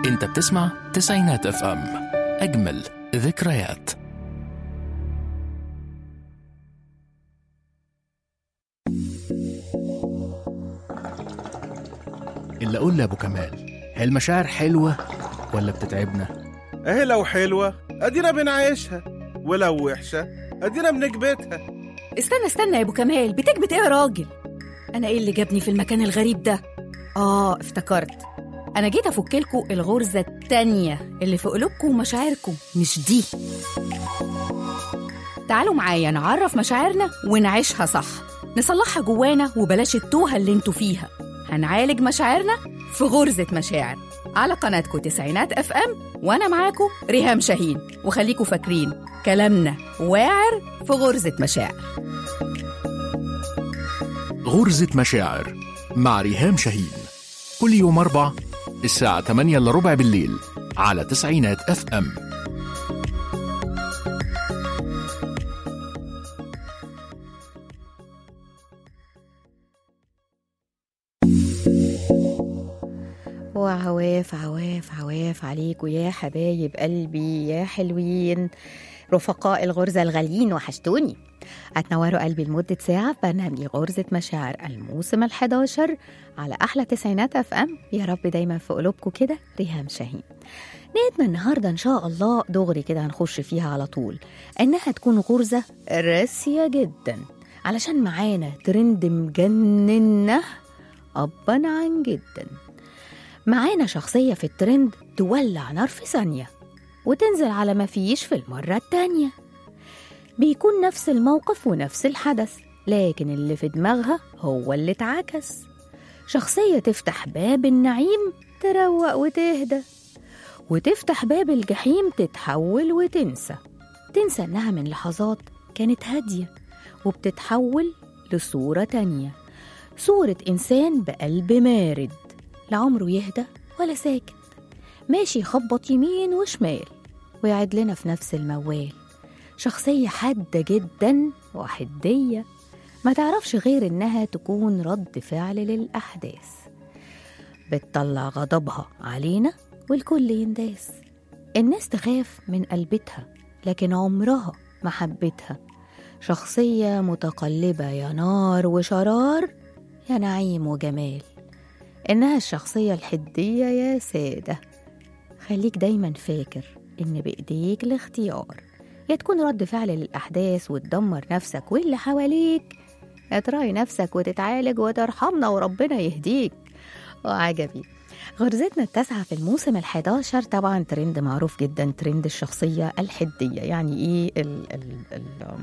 انت بتسمع تسعينات اف ام اجمل ذكريات اللي اقول لابو كمال هي المشاعر حلوه ولا بتتعبنا اهي لو حلوة ادينا بنعيشها ولو وحشة ادينا بنكبتها استنى استنى يا ابو كمال بتكبت ايه يا راجل انا ايه اللي جابني في المكان الغريب ده اه افتكرت انا جيت افك لكم الغرزه التانية اللي في قلوبكم ومشاعركم مش دي تعالوا معايا نعرف مشاعرنا ونعيشها صح نصلحها جوانا وبلاش التوهه اللي انتوا فيها هنعالج مشاعرنا في غرزه مشاعر على قناتكم تسعينات اف ام وانا معاكم ريهام شاهين وخليكم فاكرين كلامنا واعر في غرزه مشاعر غرزة مشاعر مع ريهام شاهين كل يوم أربع الساعة 8 إلا ربع بالليل على تسعينات اف ام وعواف عواف عواف عليكم يا حبايب قلبي يا حلوين رفقاء الغرزة الغاليين وحشتوني هتنوروا قلبي لمدة ساعة في برنامج غرزة مشاعر الموسم ال11 على أحلى تسعينات أف أم يا رب دايما في قلوبكم كده ريهام شاهين نيتنا النهاردة إن شاء الله دغري كده هنخش فيها على طول إنها تكون غرزة راسية جدا علشان معانا ترند مجننة أبا عن جدا معانا شخصية في الترند تولع نار في ثانية وتنزل على ما فيش في المرة التانية بيكون نفس الموقف ونفس الحدث لكن اللي في دماغها هو اللي اتعكس شخصية تفتح باب النعيم تروق وتهدى وتفتح باب الجحيم تتحول وتنسى تنسى إنها من لحظات كانت هادية وبتتحول لصورة تانية صورة إنسان بقلب مارد لا عمره يهدى ولا ساكت ماشي يخبط يمين وشمال ويعد لنا في نفس الموال شخصية حادة جدا وحدية ما تعرفش غير إنها تكون رد فعل للأحداث بتطلع غضبها علينا والكل ينداس الناس تخاف من قلبتها لكن عمرها ما حبتها شخصية متقلبة يا نار وشرار يا نعيم وجمال إنها الشخصية الحدية يا سادة خليك دايما فاكر إن بإيديك الاختيار يا تكون رد فعل للأحداث وتدمر نفسك واللي حواليك يا تراعي نفسك وتتعالج وترحمنا وربنا يهديك وعجبي غرزتنا التاسعة في الموسم الحداشر طبعا ترند معروف جدا ترند الشخصية الحدية يعني ايه ال ال ال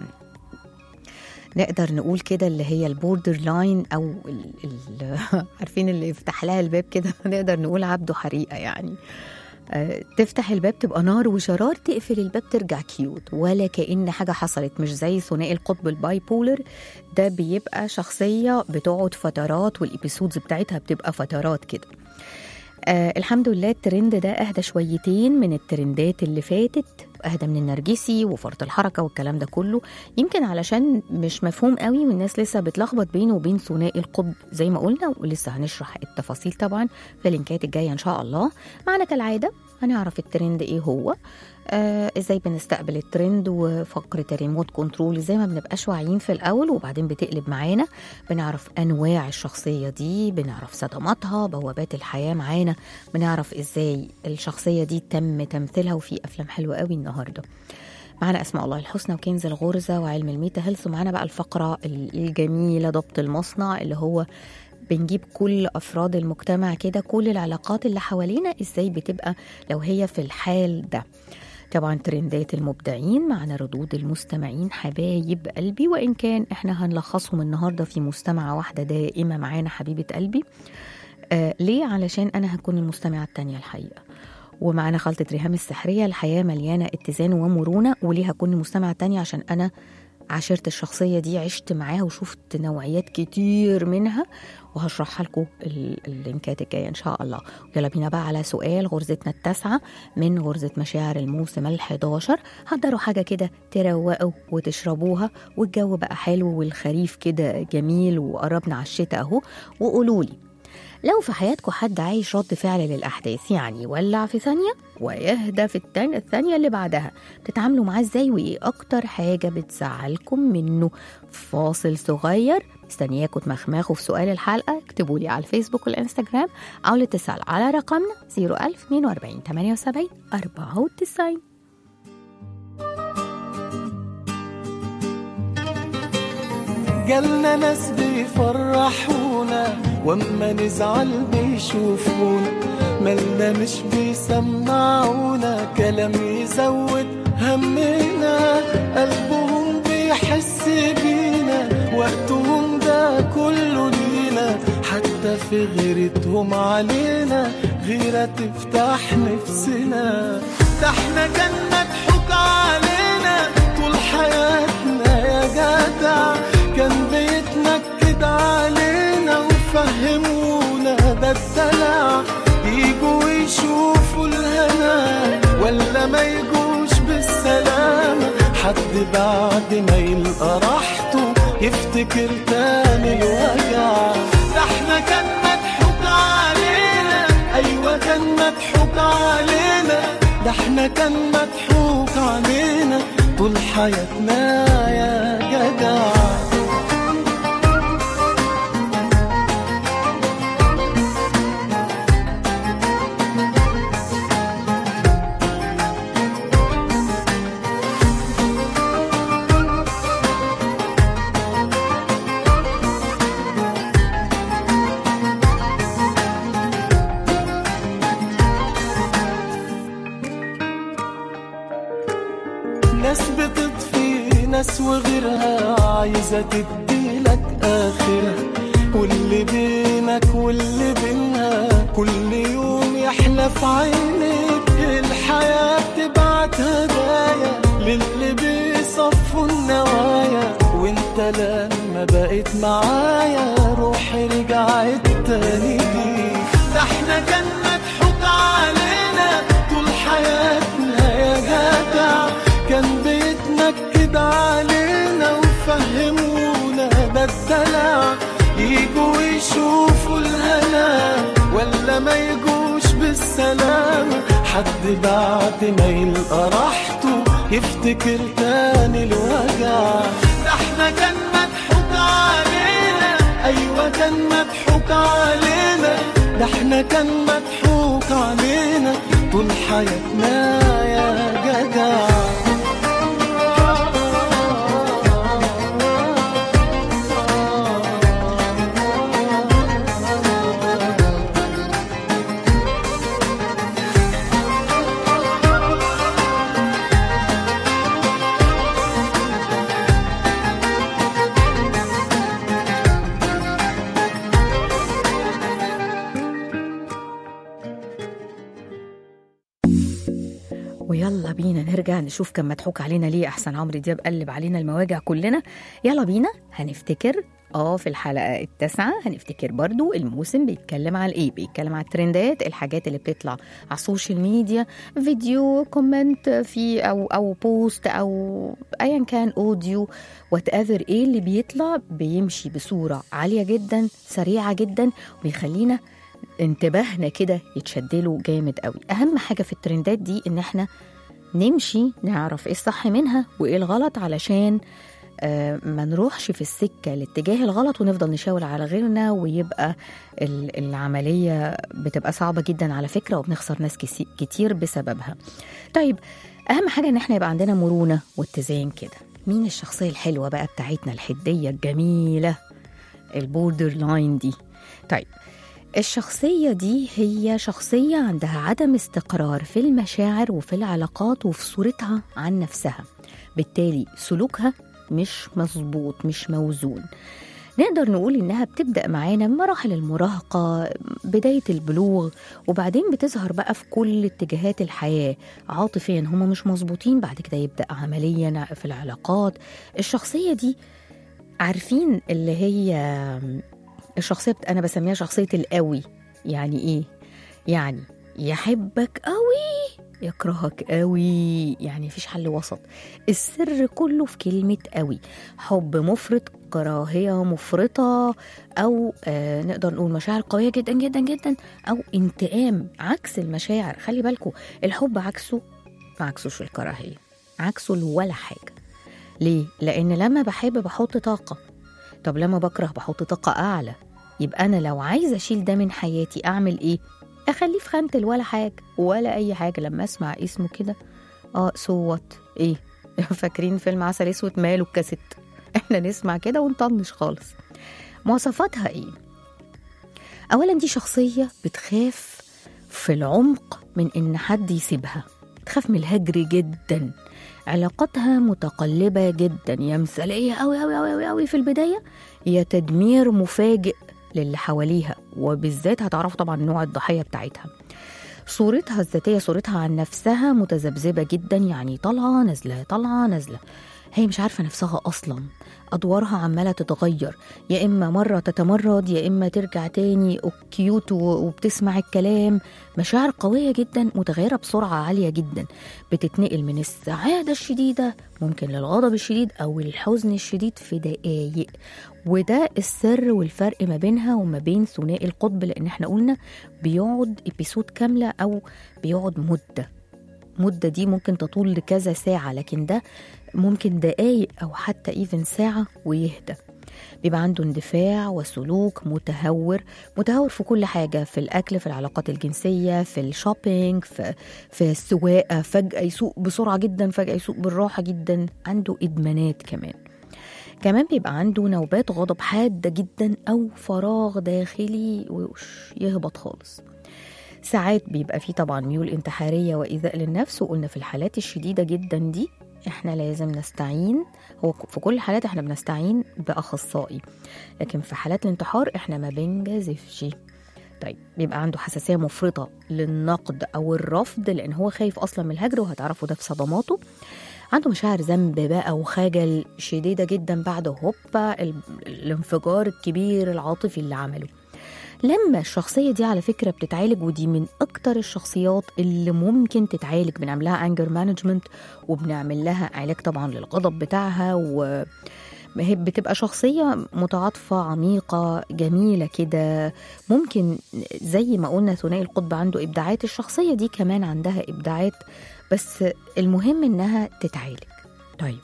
نقدر نقول كده اللي هي البوردر لاين او ال ال عارفين اللي يفتح لها الباب كده نقدر نقول عبده حريقه يعني آه، تفتح الباب تبقى نار وشرار تقفل الباب ترجع كيوت ولا كأن حاجة حصلت مش زي ثنائي القطب الباي بولر ده بيبقى شخصية بتقعد فترات والإبيسودز بتاعتها بتبقى فترات كده آه الحمد لله الترند ده اهدى شويتين من الترندات اللي فاتت اهدى من النرجسي وفرط الحركه والكلام ده كله يمكن علشان مش مفهوم قوي والناس لسه بتلخبط بينه وبين ثنائي القطب زي ما قلنا ولسه هنشرح التفاصيل طبعا في اللينكات الجايه ان شاء الله معنا كالعاده هنعرف الترند ايه هو آه ازاي بنستقبل الترند وفقره الريموت كنترول ازاي ما بنبقاش واعيين في الاول وبعدين بتقلب معانا بنعرف انواع الشخصيه دي بنعرف صدماتها بوابات الحياه معانا بنعرف ازاي الشخصيه دي تم تمثيلها وفي افلام حلوه قوي النهارده معانا اسماء الله الحسنى وكنز الغرزه وعلم الميتا هيلث ومعانا بقى الفقره الجميله ضبط المصنع اللي هو بنجيب كل افراد المجتمع كده كل العلاقات اللي حوالينا ازاي بتبقى لو هي في الحال ده طبعا ترندات المبدعين معنا ردود المستمعين حبايب قلبي وان كان احنا هنلخصهم النهارده في مستمعه واحده دائمه معانا حبيبه قلبي آه ليه علشان انا هكون المستمعه التانية الحقيقه ومعانا خلطة ريهام السحرية الحياة مليانة اتزان ومرونة وليه هكون المستمعة التانية عشان أنا عاشرت الشخصية دي عشت معاها وشفت نوعيات كتير منها وهشرحها لكم ال- اللينكات الجاية إن شاء الله يلا بينا بقى على سؤال غرزتنا التاسعة من غرزة مشاعر الموسم الحداشر حضروا حاجة كده تروقوا وتشربوها والجو بقى حلو والخريف كده جميل وقربنا على الشتاء أهو وقولوا لي لو في حياتكم حد عايش رد فعل للأحداث يعني يولع في ثانية ويهدى في التانية الثانية اللي بعدها بتتعاملوا معاه ازاي وإيه أكتر حاجة بتزعلكم منه فاصل صغير مستنياكم تمخمخوا في سؤال الحلقة اكتبوا لي على الفيسبوك والإنستجرام أو الاتصال على رقمنا 01042 78 94 جالنا ناس بيفرحونا واما نزعل بيشوفونا مالنا مش بيسمعونا كلام يزود همنا قلبهم بيحس بينا وقتهم ده كله لينا حتى في غيرتهم علينا غيرة تفتح نفسنا ده احنا كان مضحوك علينا طول حياتنا يا جدع كان بيتنكد علينا وفهمونا ده الدلع يجوا يشوفوا الهنا ولا ما يجوش بالسلامة حد بعد ما يلقى راحته يفتكر تاني الوجع ده احنا كان مضحوك علينا ايوه كان مضحوك علينا ده احنا كان مضحوك علينا طول حياتنا يا جدع ناس بتطفي ناس وغيرها عايزة تديلك آخرها واللي بينك واللي بينها كل يوم يحلى في عينيك الحياة تبعت هدايا للي بيصفوا النوايا وانت لما بقيت معايا روحي رجعت تاني ليك ده احنا كان مضحوك علينا طول حياتنا يا جدع كان بيتنكد علينا وفهمونا ده الدلع يجوا يشوفوا الهنا ولا ما يجوش بالسلامة حد بعد ما يلقى راحته يفتكر تاني الوجع ده احنا كان مضحوك علينا ايوه كان مضحوك علينا ده احنا كان مضحوك علينا طول حياتنا يا جدع ويلا بينا نرجع نشوف كان مضحوك علينا ليه احسن عمرو دياب قلب علينا المواجع كلنا يلا بينا هنفتكر اه في الحلقه التاسعه هنفتكر برضو الموسم بيتكلم على ايه بيتكلم على الترندات الحاجات اللي بتطلع على السوشيال ميديا فيديو كومنت في او او بوست او ايا كان اوديو وات ايفر ايه اللي بيطلع بيمشي بصوره عاليه جدا سريعه جدا وبيخلينا انتباهنا كده يتشدله جامد قوي اهم حاجه في الترندات دي ان احنا نمشي نعرف ايه الصح منها وايه الغلط علشان آه، ما نروحش في السكه الاتجاه الغلط ونفضل نشاور على غيرنا ويبقى ال- العمليه بتبقى صعبه جدا على فكره وبنخسر ناس كسي- كتير بسببها. طيب اهم حاجه ان احنا يبقى عندنا مرونه واتزان كده. مين الشخصيه الحلوه بقى بتاعتنا الحديه الجميله البوردر لاين دي؟ طيب الشخصية دي هي شخصية عندها عدم استقرار في المشاعر وفي العلاقات وفي صورتها عن نفسها بالتالي سلوكها مش مظبوط مش موزون نقدر نقول إنها بتبدأ معانا من مراحل المراهقة بداية البلوغ وبعدين بتظهر بقى في كل اتجاهات الحياة عاطفيا هما مش مظبوطين بعد كده يبدأ عمليا في العلاقات الشخصية دي عارفين اللي هي الشخصية بت... أنا بسميها شخصية القوي يعني إيه؟ يعني يحبك قوي يكرهك قوي يعني مفيش حل وسط السر كله في كلمة قوي حب مفرط كراهية مفرطة أو آه نقدر نقول مشاعر قوية جدا جدا جدا أو انتقام عكس المشاعر خلي بالكم الحب عكسه ما عكسوش الكراهية عكسه ولا حاجة ليه؟ لأن لما بحب بحط طاقة طب لما بكره بحط طاقة أعلى يبقى أنا لو عايزة أشيل ده من حياتي أعمل إيه؟ أخليه في خانة ولا حاجة ولا أي حاجة لما أسمع اسمه كده آه صوت إيه؟ فاكرين فيلم عسل أسود ماله الكاسيت إحنا نسمع كده ونطنش خالص مواصفاتها إيه؟ أولا دي شخصية بتخاف في العمق من إن حد يسيبها تخاف من الهجر جدا علاقاتها متقلبة جدا يا مثالية أوي أوي أوي أوي أوي في البداية يا تدمير مفاجئ للي حواليها وبالذات هتعرفوا طبعا نوع الضحية بتاعتها صورتها الذاتية صورتها عن نفسها متذبذبة جدا يعني طالعة نازلة طالعة نازلة هي مش عارفة نفسها أصلا أدوارها عمالة تتغير يا إما مرة تتمرد يا إما ترجع تاني كيوت وبتسمع الكلام مشاعر قوية جدا متغيرة بسرعة عالية جدا بتتنقل من السعادة الشديدة ممكن للغضب الشديد أو الحزن الشديد في دقايق وده السر والفرق ما بينها وما بين ثنائي القطب لأن احنا قلنا بيقعد إبيسود كاملة أو بيقعد مدة مدة دي ممكن تطول لكذا ساعة لكن ده ممكن دقايق أو حتى إيفن ساعة ويهدى بيبقى عنده اندفاع وسلوك متهور متهور في كل حاجة في الأكل في العلاقات الجنسية في الشوبينج في, في السواقة فجأة يسوق بسرعة جدا فجأة يسوق بالراحة جدا عنده إدمانات كمان كمان بيبقى عنده نوبات غضب حادة جدا أو فراغ داخلي وش يهبط خالص ساعات بيبقى فيه طبعا ميول انتحارية وإيذاء للنفس وقلنا في الحالات الشديدة جدا دي احنا لازم نستعين هو في كل الحالات احنا بنستعين بأخصائي لكن في حالات الانتحار احنا ما بنجازفش طيب بيبقى عنده حساسية مفرطة للنقد أو الرفض لأن هو خايف أصلا من الهجر وهتعرفوا ده في صدماته عنده مشاعر ذنب بقى وخجل شديدة جدا بعد هوبا ال- الانفجار الكبير العاطفي اللي عمله لما الشخصية دي على فكرة بتتعالج ودي من أكتر الشخصيات اللي ممكن تتعالج بنعمل لها أنجر مانجمنت وبنعمل لها علاج طبعا للغضب بتاعها و هي بتبقى شخصية متعاطفة عميقة جميلة كده ممكن زي ما قلنا ثنائي القطب عنده إبداعات الشخصية دي كمان عندها إبداعات بس المهم إنها تتعالج طيب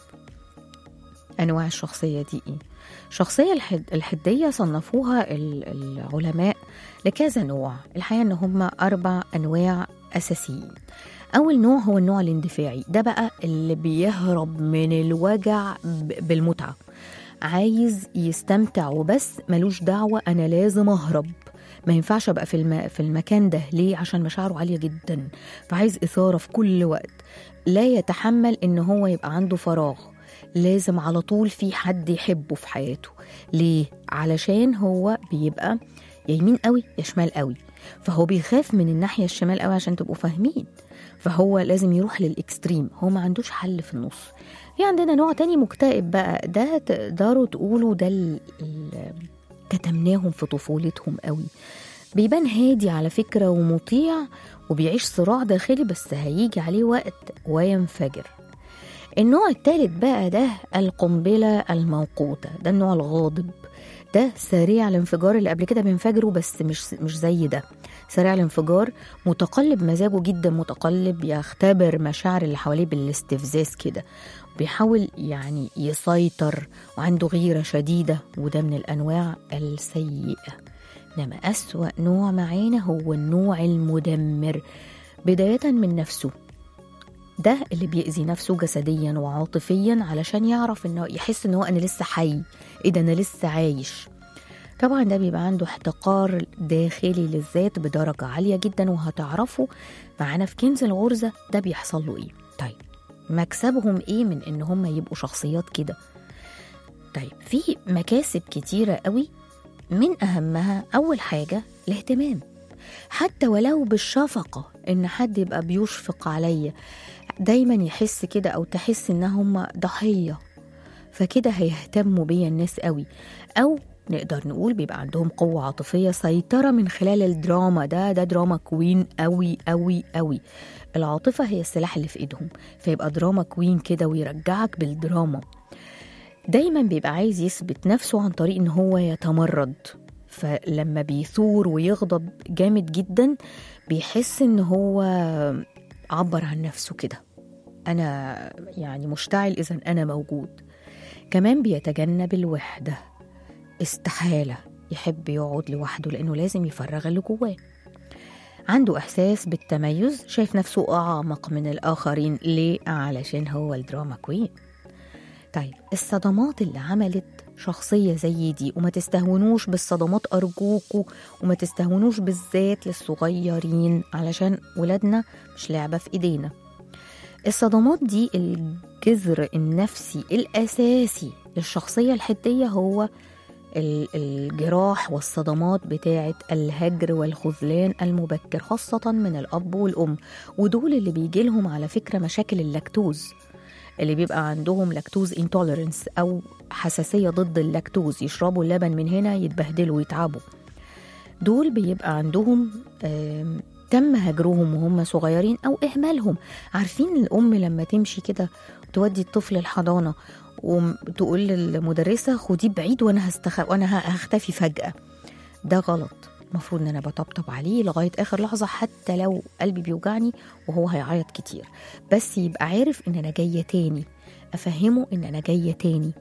أنواع الشخصية دي إيه؟ الشخصية الحد الحدية صنفوها ال- العلماء لكذا نوع الحقيقة إن هم أربع أنواع أساسيين أول نوع هو النوع الاندفاعي ده بقى اللي بيهرب من الوجع ب- بالمتعة عايز يستمتع وبس ملوش دعوة أنا لازم أهرب ما ينفعش أبقى في, الم... في المكان ده ليه عشان مشاعره عالية جدا فعايز إثارة في كل وقت لا يتحمل إن هو يبقى عنده فراغ لازم على طول في حد يحبه في حياته ليه علشان هو بيبقى يا يمين قوي يا شمال قوي فهو بيخاف من الناحية الشمال قوي عشان تبقوا فاهمين فهو لازم يروح للإكستريم هو ما عندوش حل في النص في عندنا نوع تاني مكتئب بقى ده تقدروا تقولوا ده ال- ال- كتمناهم في طفولتهم قوي بيبان هادي على فكرة ومطيع وبيعيش صراع داخلي بس هيجي عليه وقت وينفجر النوع التالت بقى ده القنبلة الموقوتة ده النوع الغاضب ده سريع الانفجار اللي قبل كده بينفجروا بس مش مش زي ده سريع الانفجار متقلب مزاجه جدا متقلب يختبر مشاعر اللي حواليه بالاستفزاز كده بيحاول يعني يسيطر وعنده غيرة شديدة وده من الأنواع السيئة إنما أسوأ نوع معانا هو النوع المدمر بداية من نفسه ده اللي بيأذي نفسه جسديا وعاطفيا علشان يعرف انه يحس ان هو انا لسه حي ايه ده انا لسه عايش طبعا ده بيبقى عنده احتقار داخلي للذات بدرجة عالية جدا وهتعرفوا معانا في كنز الغرزة ده بيحصل له ايه طيب مكسبهم ايه من ان هم يبقوا شخصيات كده طيب في مكاسب كتيرة قوي من أهمها أول حاجة الاهتمام حتى ولو بالشفقة إن حد يبقى بيشفق عليا دايما يحس كده أو تحس إن هم ضحية فكده هيهتموا بيا الناس قوي أو نقدر نقول بيبقى عندهم قوة عاطفية سيطرة من خلال الدراما ده ده دراما كوين قوي قوي قوي العاطفة هي السلاح اللي في ايدهم فيبقى دراما كوين كده ويرجعك بالدراما دايما بيبقى عايز يثبت نفسه عن طريق ان هو يتمرد فلما بيثور ويغضب جامد جدا بيحس ان هو عبر عن نفسه كده انا يعني مشتعل اذا انا موجود كمان بيتجنب الوحده استحاله يحب يقعد لوحده لانه لازم يفرغ اللي جواه عنده احساس بالتميز شايف نفسه اعمق من الاخرين ليه علشان هو الدراما كوين طيب الصدمات اللي عملت شخصية زي دي وما تستهونوش بالصدمات أرجوكوا وما تستهونوش بالذات للصغيرين علشان ولادنا مش لعبة في إيدينا الصدمات دي الجذر النفسي الأساسي للشخصية الحدية هو ال- الجراح والصدمات بتاعة الهجر والخذلان المبكر خاصة من الأب والأم ودول اللي بيجي لهم على فكرة مشاكل اللاكتوز اللي بيبقى عندهم لاكتوز انتوليرنس أو حساسية ضد اللاكتوز يشربوا اللبن من هنا يتبهدلوا ويتعبوا دول بيبقى عندهم آم، تم هجرهم وهم صغيرين أو إهمالهم عارفين الأم لما تمشي كده تودي الطفل الحضانة وتقول للمدرسة خديه بعيد وأنا هستخ... وأنا ه- هختفي فجأة ده غلط المفروض ان انا بطبطب عليه لغايه اخر لحظه حتى لو قلبي بيوجعني وهو هيعيط كتير بس يبقى عارف ان انا جايه تاني افهمه ان انا جايه تاني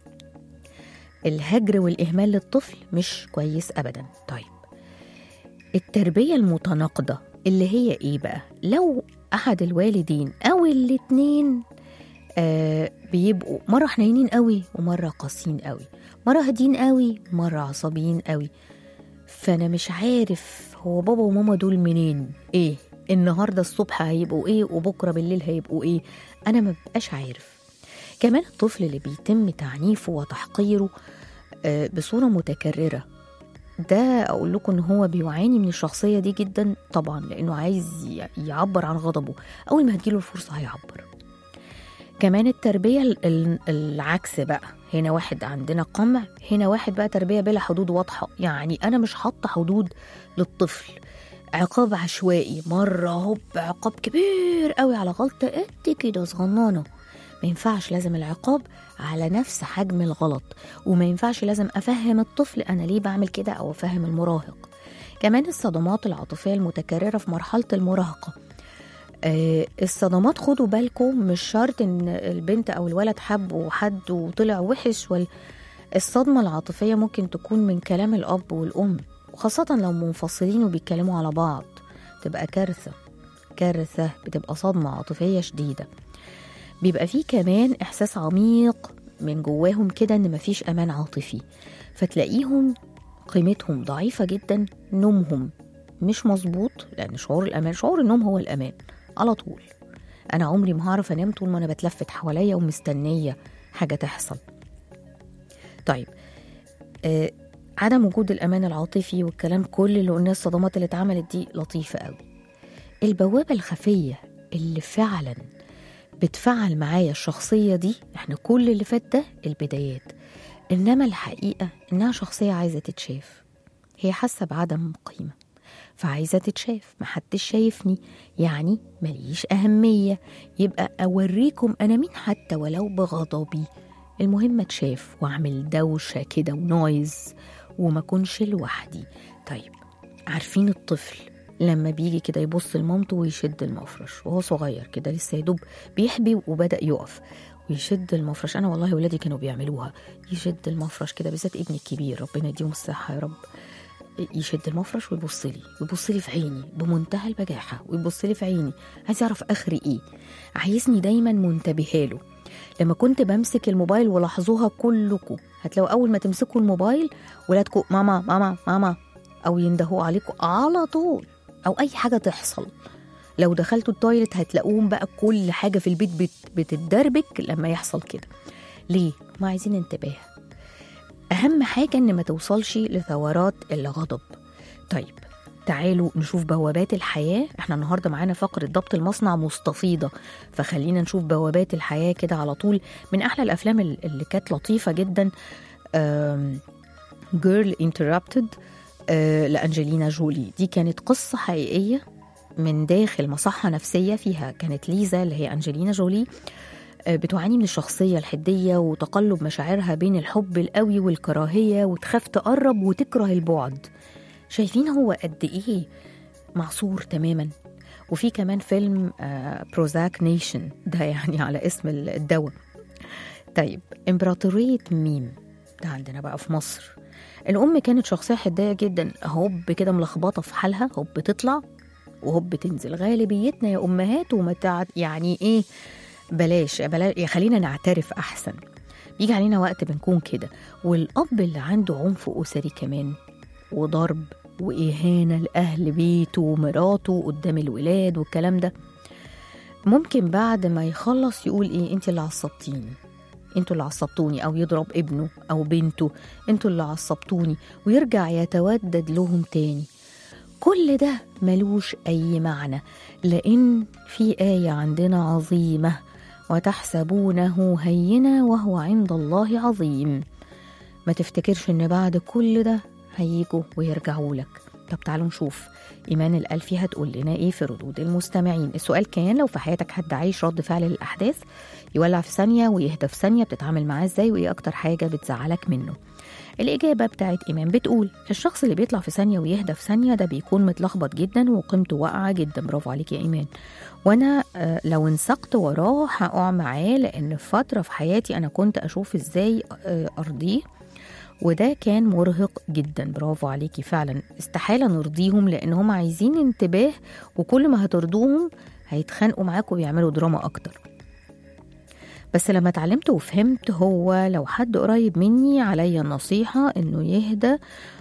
الهجر والاهمال للطفل مش كويس ابدا طيب التربيه المتناقضه اللي هي ايه بقى لو احد الوالدين او الاتنين آه بيبقوا مره حنينين قوي ومره قاسيين قوي مره هادين قوي مره عصبيين قوي فانا مش عارف هو بابا وماما دول منين ايه النهارده الصبح هيبقوا ايه وبكره بالليل هيبقوا ايه انا ما ببقاش عارف كمان الطفل اللي بيتم تعنيفه وتحقيره آه، بصوره متكرره ده اقول لكم ان هو بيعاني من الشخصيه دي جدا طبعا لانه عايز ي- يعبر عن غضبه اول ما هتجيله الفرصه هيعبر كمان التربيه ال- ال- العكس بقى هنا واحد عندنا قمع هنا واحد بقى تربيه بلا حدود واضحه يعني انا مش حاطه حدود للطفل عقاب عشوائي مره هوب عقاب كبير قوي على غلطه قد كده صغننه ما ينفعش لازم العقاب على نفس حجم الغلط وما ينفعش لازم افهم الطفل انا ليه بعمل كده او افهم المراهق كمان الصدمات العاطفيه المتكرره في مرحله المراهقه آه، الصدمات خدوا بالكم مش شرط ان البنت او الولد حبوا حد وطلع وحش وال... الصدمة العاطفية ممكن تكون من كلام الأب والأم وخاصة لو منفصلين وبيتكلموا على بعض تبقى كارثة كارثة بتبقى صدمة عاطفية شديدة بيبقى فيه كمان إحساس عميق من جواهم كده إن مفيش أمان عاطفي فتلاقيهم قيمتهم ضعيفة جدا نومهم مش مظبوط لأن شعور الأمان شعور النوم هو الأمان على طول أنا عمري ما هعرف أنام طول ما أنا بتلفت حواليا ومستنية حاجة تحصل طيب آه عدم وجود الأمان العاطفي والكلام كل اللي قلناه الصدمات اللي اتعملت دي لطيفة قوي البوابة الخفية اللي فعلا بتفعل معايا الشخصية دي احنا كل اللي فات ده البدايات إنما الحقيقة إنها شخصية عايزة تتشاف هي حاسة بعدم قيمة فعايزة تتشاف محدش شايفني يعني مليش أهمية يبقى أوريكم أنا مين حتى ولو بغضبي المهم اتشاف واعمل دوشة كده ونويز وما كنش لوحدي طيب عارفين الطفل لما بيجي كده يبص لمامته ويشد المفرش وهو صغير كده لسه يدوب بيحبي وبدأ يقف ويشد المفرش انا والله ولادي كانوا بيعملوها يشد المفرش كده بالذات ابني الكبير ربنا يديهم الصحه يا رب يشد المفرش ويبص لي ويبص لي في عيني بمنتهى البجاحه ويبص لي في عيني عايز يعرف اخري ايه عايزني دايما منتبهه له لما كنت بمسك الموبايل ولاحظوها كلكم هتلاقوا اول ما تمسكوا الموبايل ولادكم ماما ماما ماما او يندهوا عليكم على طول او اي حاجه تحصل لو دخلتوا التويلت هتلاقوهم بقى كل حاجه في البيت بت بتتدربك لما يحصل كده ليه ما عايزين انتباه اهم حاجه ان ما توصلش لثورات الغضب طيب تعالوا نشوف بوابات الحياة احنا النهاردة معانا فقرة ضبط المصنع مستفيضة فخلينا نشوف بوابات الحياة كده على طول من أحلى الأفلام اللي كانت لطيفة جدا جيرل انتربتد لأنجلينا جولي دي كانت قصة حقيقية من داخل مصحة نفسية فيها كانت ليزا اللي هي أنجلينا جولي آه، بتعاني من الشخصية الحدية وتقلب مشاعرها بين الحب القوي والكراهية وتخاف تقرب وتكره البعد شايفين هو قد إيه معصور تماما وفي كمان فيلم بروزاك نيشن ده يعني على اسم الدواء طيب امبراطورية ميم ده عندنا بقى في مصر الأم كانت شخصية حدية جدا هوب كده ملخبطة في حالها هوب تطلع وهوب تنزل غالبيتنا يا أمهات ومتاع يعني إيه بلاش بلاش يا خلينا نعترف أحسن بيجي علينا وقت بنكون كده والأب اللي عنده عنف أسري كمان وضرب وإهانة لأهل بيته ومراته قدام الولاد والكلام ده ممكن بعد ما يخلص يقول إيه أنت اللي عصبتيني انتوا اللي عصبتوني او يضرب ابنه او بنته انتوا اللي عصبتوني ويرجع يتودد لهم تاني كل ده ملوش اي معنى لان في ايه عندنا عظيمه وتحسبونه هينه وهو عند الله عظيم ما تفتكرش ان بعد كل ده هيجوا ويرجعوا لك طب تعالوا نشوف إيمان الألفي هتقول لنا إيه في ردود المستمعين السؤال كان لو في حياتك حد عايش رد فعل للأحداث يولع في ثانية ويهدى في ثانية بتتعامل معاه إزاي وإيه أكتر حاجة بتزعلك منه الإجابة بتاعت إيمان بتقول الشخص اللي بيطلع في ثانية ويهدى في ثانية ده بيكون متلخبط جدا وقيمته واقعة جدا برافو عليك يا إيمان وأنا آه، لو انسقت وراه هقع معاه لأن في فترة في حياتي أنا كنت أشوف إزاي آه، أرضيه وده كان مرهق جدا برافو عليكي فعلا استحالة نرضيهم لأن هم عايزين انتباه وكل ما هترضوهم هيتخانقوا معاكم ويعملوا دراما أكتر بس لما اتعلمت وفهمت هو لو حد قريب مني عليا النصيحة إنه يهدى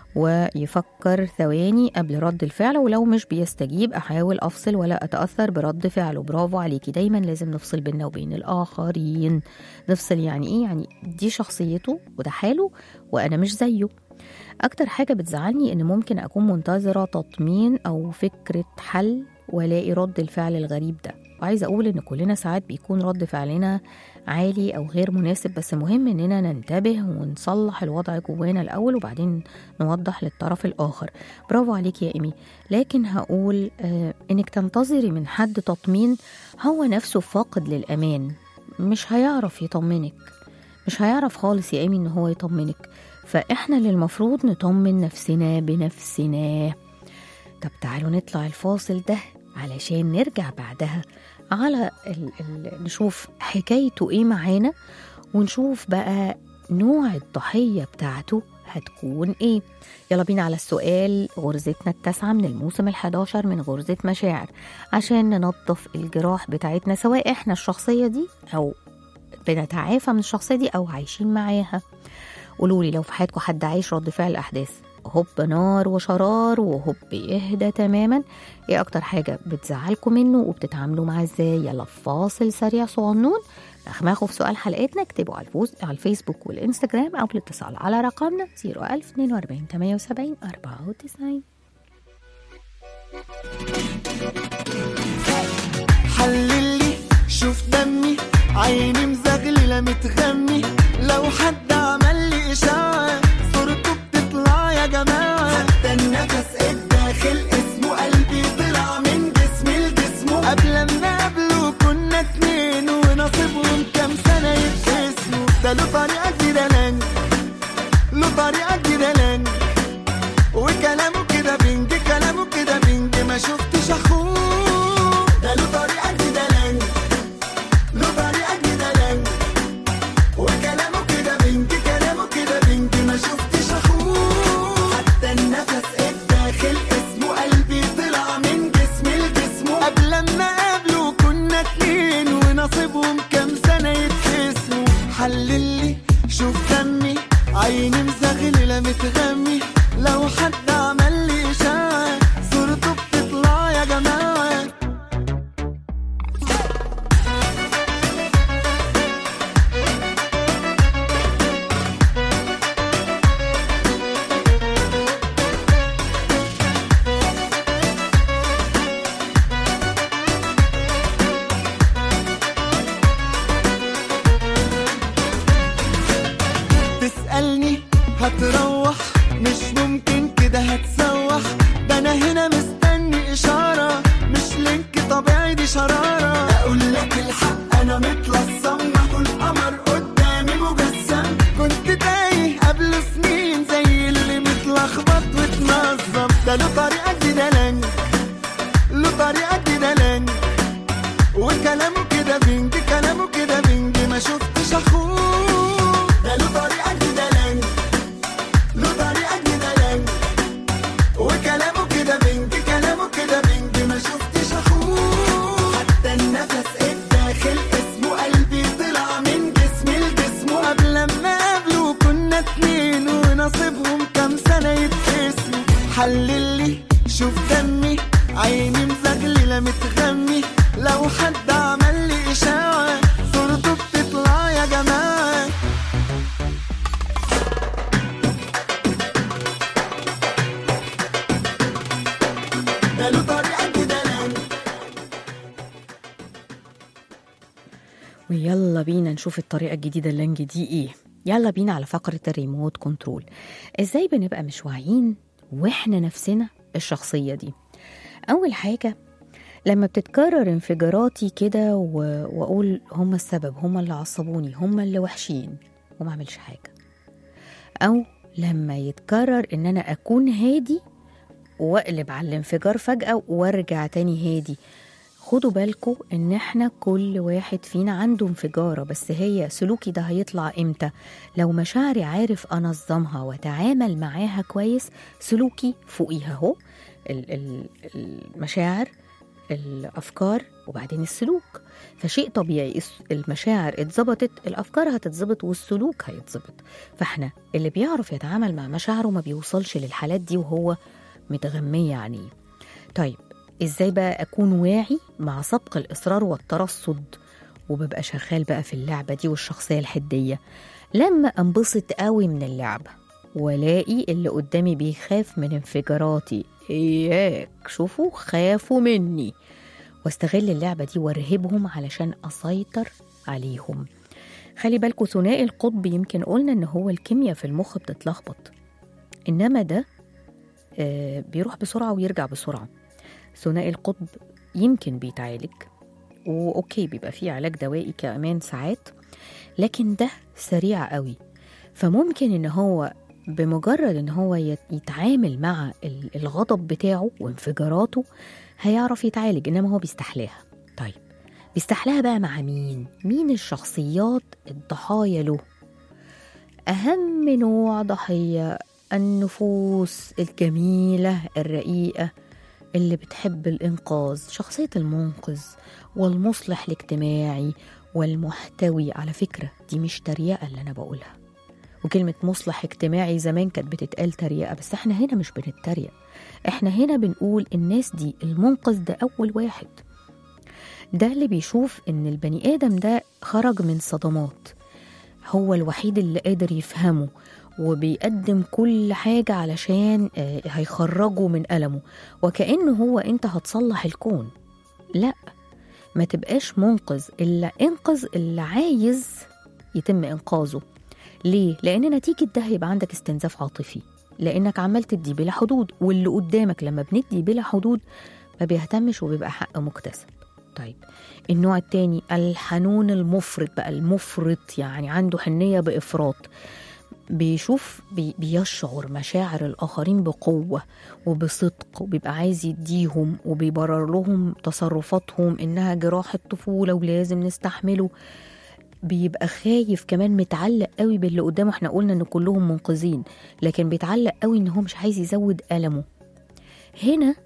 ويفكر ثواني قبل رد الفعل ولو مش بيستجيب أحاول أفصل ولا أتأثر برد فعله برافو عليكي دايما لازم نفصل بينا وبين الآخرين نفصل يعني إيه يعني دي شخصيته وده حاله وأنا مش زيه أكتر حاجة بتزعلني إن ممكن أكون منتظرة تطمين أو فكرة حل والاقي رد الفعل الغريب ده وعايزة أقول إن كلنا ساعات بيكون رد فعلنا عالي أو غير مناسب بس مهم إننا ننتبه ونصلح الوضع جوانا الأول وبعدين نوضح للطرف الآخر برافو عليك يا إيمي لكن هقول آه إنك تنتظري من حد تطمين هو نفسه فاقد للأمان مش هيعرف يطمنك مش هيعرف خالص يا إيمي إن هو يطمنك فإحنا اللي المفروض نطمن نفسنا بنفسنا طب تعالوا نطلع الفاصل ده علشان نرجع بعدها على ال ال نشوف حكايته ايه معانا ونشوف بقى نوع الضحية بتاعته هتكون ايه يلا بينا على السؤال غرزتنا التاسعة من الموسم الحداشر من غرزة مشاعر عشان ننظف الجراح بتاعتنا سواء احنا الشخصية دي او بنتعافى من الشخصية دي او عايشين معاها قولوا لي لو في حياتكم حد عايش رد فعل احداث هوب نار وشرار وهوب يهدى تماما ايه اكتر حاجة بتزعلكم منه وبتتعاملوا معاه ازاي يلا فاصل سريع صغنون مخمخوا في سؤال حلقتنا اكتبوا على, الفوز على الفيسبوك والانستجرام او الاتصال على رقمنا 01042 78 94 حللي شوف دمي عيني مزغللة متغمي لو حد عمل لي إشاعة صورته بتطلع يا جماعة حتى النفس الداخل اسمه قلبي طلع من جسمي لجسمه قبل ما قبله كنا اتنين ونصيبهم كام سنة يتقسموا ده له طريقة كده لانج له طريقة كده لانج وكلامه كده بنج كلامه كده بنج ما شفتش اخوه ده له طريقة كده لانج له طريقة كده لانج وكلامه كده بنج كلامه كده بنج ما شفتش اخوه حتى النفس الداخل انا هنا مستني اشاره مش لينك طبيعي دي شراره اقول لك الحق انا متلصم كل قمر قدامي مجسم كنت تايه قبل سنين زي اللي متلخبط واتنظم ده له طريقه جديده لانج له طريقه جديده لانج وكلامه كده بينج كلامه كده بينج ما شفتش اخوه ده له طريقه جديده لانج له طريقه جديده لانج وكلامه كده بينج كلامه كده بينج ما شفتش اخوه حتى النفس الداخل اسمه قلبي طلع من جسمي لجسمه قبل ما قابله كنا اتنين ونصيبهم كام سنة يتقسموا حلل لي شوف دمي عيني مزغللة متغمي لو حد عمل لي إشاعة صورته بتطلع يا جماعة ده له طريقة كده لانج ويلا بينا نشوف الطريقة الجديدة اللانج دي ايه يلا بينا على فقرة الريموت كنترول ازاي بنبقى مش واعيين واحنا نفسنا الشخصية دي أول حاجة لما بتتكرر انفجاراتي كده و- واقول هم السبب هم اللي عصبوني هم اللي وحشين وما اعملش حاجة او لما يتكرر ان انا اكون هادي واقلب على الانفجار فجأة وارجع تاني هادي خدوا بالكم ان احنا كل واحد فينا عنده انفجارة بس هي سلوكي ده هيطلع امتى لو مشاعري عارف انظمها واتعامل معاها كويس سلوكي فوقيها اهو ال- ال- المشاعر الافكار وبعدين السلوك فشيء طبيعي الس- المشاعر اتظبطت الافكار هتتظبط والسلوك هيتظبط فاحنا اللي بيعرف يتعامل مع مشاعره ما بيوصلش للحالات دي وهو متغمية عينيه طيب ازاي بقى اكون واعي مع سبق الاصرار والترصد وببقى شغال بقى في اللعبة دي والشخصية الحدية لما انبسط قوي من اللعبة والاقي اللي قدامي بيخاف من انفجاراتي اياك شوفوا خافوا مني واستغل اللعبة دي وارهبهم علشان اسيطر عليهم خلي بالكوا ثنائي القطب يمكن قلنا ان هو الكيمياء في المخ بتتلخبط انما ده آه، بيروح بسرعة ويرجع بسرعة ثنائي القطب يمكن بيتعالج واوكي بيبقى فيه علاج دوائي كمان ساعات لكن ده سريع قوي فممكن ان هو بمجرد ان هو يت- يتعامل مع ال- الغضب بتاعه وانفجاراته هيعرف يتعالج انما هو بيستحلاها طيب بيستحلاها بقى مع مين مين الشخصيات الضحايا له اهم نوع ضحيه النفوس الجميله الرقيقه اللي بتحب الإنقاذ شخصية المنقذ والمصلح الاجتماعي والمحتوي على فكرة دي مش تريقة اللي أنا بقولها وكلمة مصلح اجتماعي زمان كانت بتتقال تريقة بس احنا هنا مش بنتريق احنا هنا بنقول الناس دي المنقذ ده أول واحد ده اللي بيشوف إن البني آدم ده خرج من صدمات هو الوحيد اللي قادر يفهمه وبيقدم كل حاجة علشان آه، هيخرجه من ألمه وكأنه هو أنت هتصلح الكون لا ما تبقاش منقذ إلا انقذ اللي عايز يتم إنقاذه ليه؟ لأن نتيجة ده هيبقى عندك استنزاف عاطفي لأنك عمال تدي بلا حدود واللي قدامك لما بندي بلا حدود ما بيهتمش وبيبقى حق مكتسب طيب النوع التاني الحنون المفرط بقى المفرط يعني عنده حنية بإفراط بيشوف بي بيشعر مشاعر الآخرين بقوة وبصدق وبيبقى عايز يديهم وبيبرر لهم تصرفاتهم إنها جراح الطفولة ولازم نستحمله بيبقى خايف كمان متعلق قوي باللي قدامه احنا قلنا ان كلهم منقذين لكن بيتعلق قوي ان هو مش عايز يزود ألمه هنا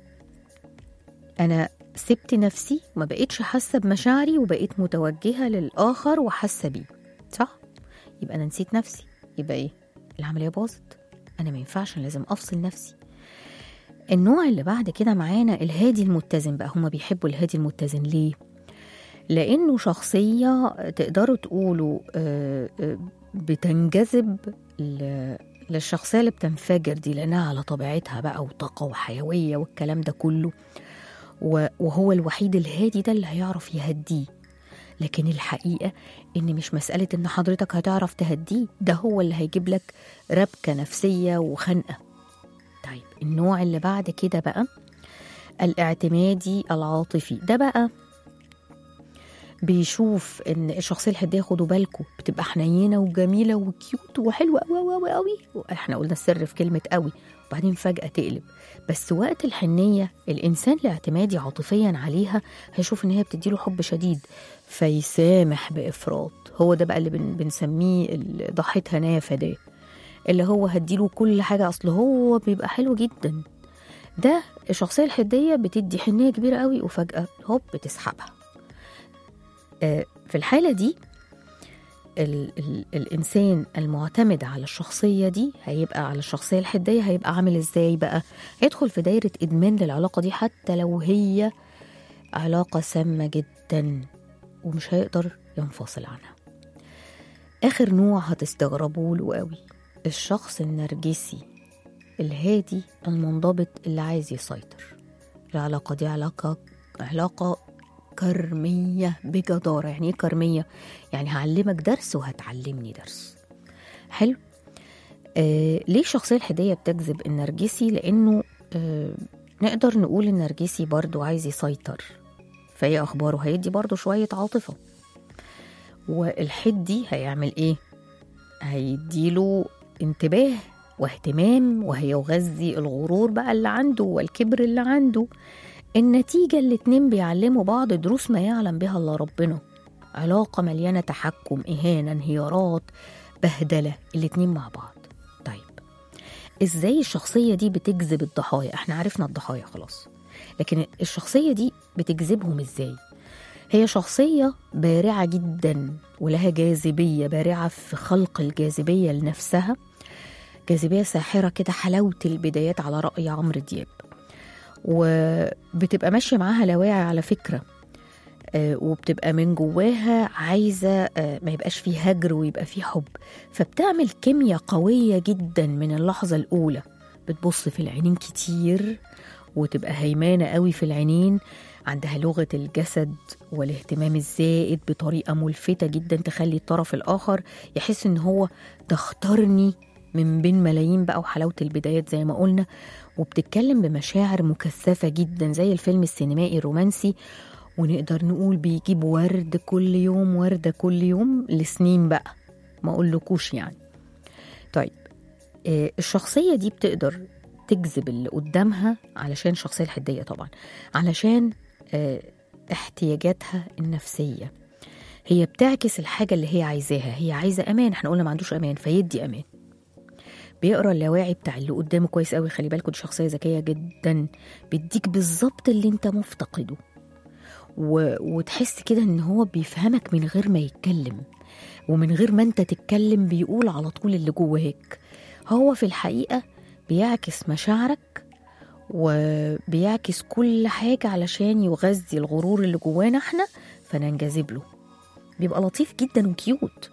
انا سبت نفسي ما بقيتش حاسه بمشاعري وبقيت متوجهه للاخر وحاسه بيه صح يبقى انا نسيت نفسي يبقى ايه العمليه باظت انا ما ينفعش أنا لازم افصل نفسي النوع اللي بعد كده معانا الهادي المتزن بقى هما بيحبوا الهادي المتزن ليه لانه شخصيه تقدروا تقولوا آه، آه، بتنجذب ل- للشخصيه اللي بتنفجر دي لانها على طبيعتها بقى وطاقه وحيويه والكلام ده كله و- وهو الوحيد الهادي ده اللي هيعرف يهديه لكن الحقيقة إن مش مسألة إن حضرتك هتعرف تهديه ده هو اللي هيجيب لك ربكة نفسية وخنقة طيب النوع اللي بعد كده بقى الاعتمادي العاطفي ده بقى بيشوف ان الشخصيه الحديه خدوا بالكم بتبقى حنينه وجميله وكيوت وحلوه قوي قوي قوي احنا قلنا السر في كلمه قوي وبعدين فجاه تقلب بس وقت الحنيه الانسان الاعتمادي عاطفيا عليها هيشوف ان هي بتديله حب شديد فيسامح بافراط هو ده بقى اللي بن بنسميه ال- ضحيه هنايا فداه اللي هو هديله كل حاجه اصل هو بيبقى حلو جدا ده الشخصيه الحديه بتدي حنيه كبيره قوي وفجاه هوب بتسحبها آه، في الحالة دي ال ال الإنسان المعتمد على الشخصية دي هيبقى على الشخصية الحدية هيبقى عامل إزاي بقى؟ هيدخل في دايرة إدمان للعلاقة دي حتى لو هي علاقة سامة جدا ومش هيقدر ينفصل عنها آخر نوع هتستغربوا له قوي الشخص النرجسي الهادي المنضبط اللي عايز يسيطر العلاقة دي علاقة علاقة كرمية بجدارة يعني ايه كرمية؟ يعني هعلمك درس وهتعلمني درس حلو آه ليه الشخصية الحدية بتجذب النرجسي؟ لأنه آه نقدر نقول النرجسي برضو عايز يسيطر فايه أخباره؟ هيدي برضو شوية عاطفة والحدي هيعمل ايه؟ هيديله انتباه واهتمام وهيغذي الغرور بقى اللي عنده والكبر اللي عنده النتيجة الاتنين بيعلموا بعض دروس ما يعلم بها الا ربنا علاقة مليانة تحكم إهانة انهيارات بهدلة الاتنين مع بعض طيب ازاي الشخصية دي بتجذب الضحايا احنا عرفنا الضحايا خلاص لكن الشخصية دي بتجذبهم ازاي هي شخصية بارعة جدا ولها جاذبية بارعة في خلق الجاذبية لنفسها جاذبية ساحرة كده حلاوة البدايات على رأي عمرو دياب وبتبقى ماشية معاها لاواعي على فكرة آه، وبتبقى من جواها عايزة آه، ما يبقاش فيه هجر ويبقى فيه حب فبتعمل كيمياء قوية جدا من اللحظة الأولى بتبص في العينين كتير وتبقى هيمانة قوي في العينين عندها لغة الجسد والاهتمام الزائد بطريقة ملفتة جدا تخلي الطرف الآخر يحس إن هو ده اختارني من بين ملايين بقى وحلاوة البدايات زي ما قلنا وبتتكلم بمشاعر مكثفة جدا زي الفيلم السينمائي الرومانسي ونقدر نقول بيجيب ورد كل يوم وردة كل يوم لسنين بقى ما أقولكوش يعني طيب آه، الشخصية دي بتقدر تجذب اللي قدامها علشان الشخصية الحدية طبعا علشان آه، احتياجاتها النفسية هي بتعكس الحاجة اللي هي عايزاها هي عايزة أمان احنا قلنا ما عندوش أمان فيدي أمان بيقرا اللاواعي بتاع اللي قدامه كويس قوي خلي بالكوا دي شخصيه ذكيه جدا بيديك بالظبط اللي انت مفتقده و... وتحس كده ان هو بيفهمك من غير ما يتكلم ومن غير ما انت تتكلم بيقول على طول اللي جواك هو في الحقيقه بيعكس مشاعرك وبيعكس كل حاجه علشان يغذي الغرور اللي جوانا احنا فننجذب له بيبقى لطيف جدا وكيوت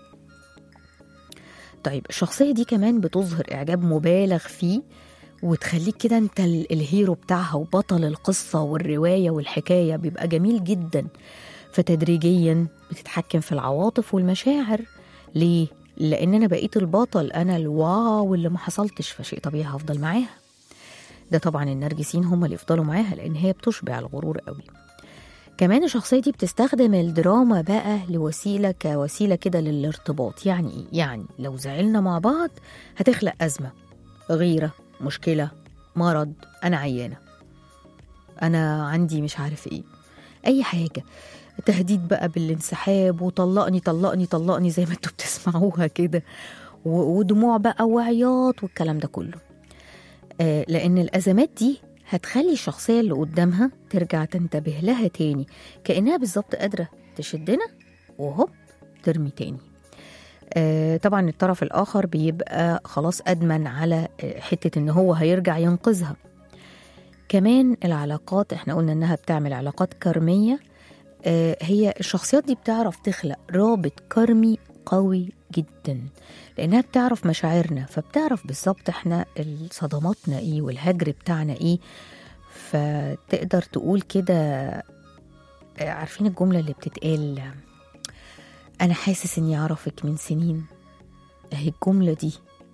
طيب الشخصية دي كمان بتظهر إعجاب مبالغ فيه وتخليك كده انت ال- الهيرو بتاعها وبطل القصة والرواية والحكاية بيبقى جميل جدا فتدريجيا بتتحكم في العواطف والمشاعر ليه؟ لأن أنا بقيت البطل أنا الواو اللي ما حصلتش فشيء طبيعي هفضل معاها ده طبعا النرجسيين هم اللي يفضلوا معاها لأن هي بتشبع الغرور قوي كمان الشخصية دي بتستخدم الدراما بقى لوسيلة كوسيلة كده للارتباط يعني إيه؟ يعني لو زعلنا مع بعض هتخلق أزمة غيرة مشكلة مرض أنا عيانة أنا عندي مش عارف إيه أي حاجة تهديد بقى بالانسحاب وطلقني طلقني طلقني زي ما انتوا بتسمعوها كده و- ودموع بقى وعياط والكلام ده كله آه لأن الأزمات دي هتخلي الشخصية اللي قدامها ترجع تنتبه لها تاني كأنها بالظبط قادرة تشدنا وهوب ترمي تاني آه طبعا الطرف الآخر بيبقى خلاص أدمن على آه، حتة إن هو هيرجع ينقذها كمان العلاقات احنا قلنا إنها بتعمل علاقات كرمية آه هي الشخصيات دي بتعرف تخلق رابط كرمي قوي جدا لانها بتعرف مشاعرنا فبتعرف بالظبط احنا صدماتنا ايه والهجر بتاعنا ايه فتقدر تقول كده آه، عارفين الجمله اللي بتتقال انا حاسس اني اعرفك من سنين اهي الجمله دي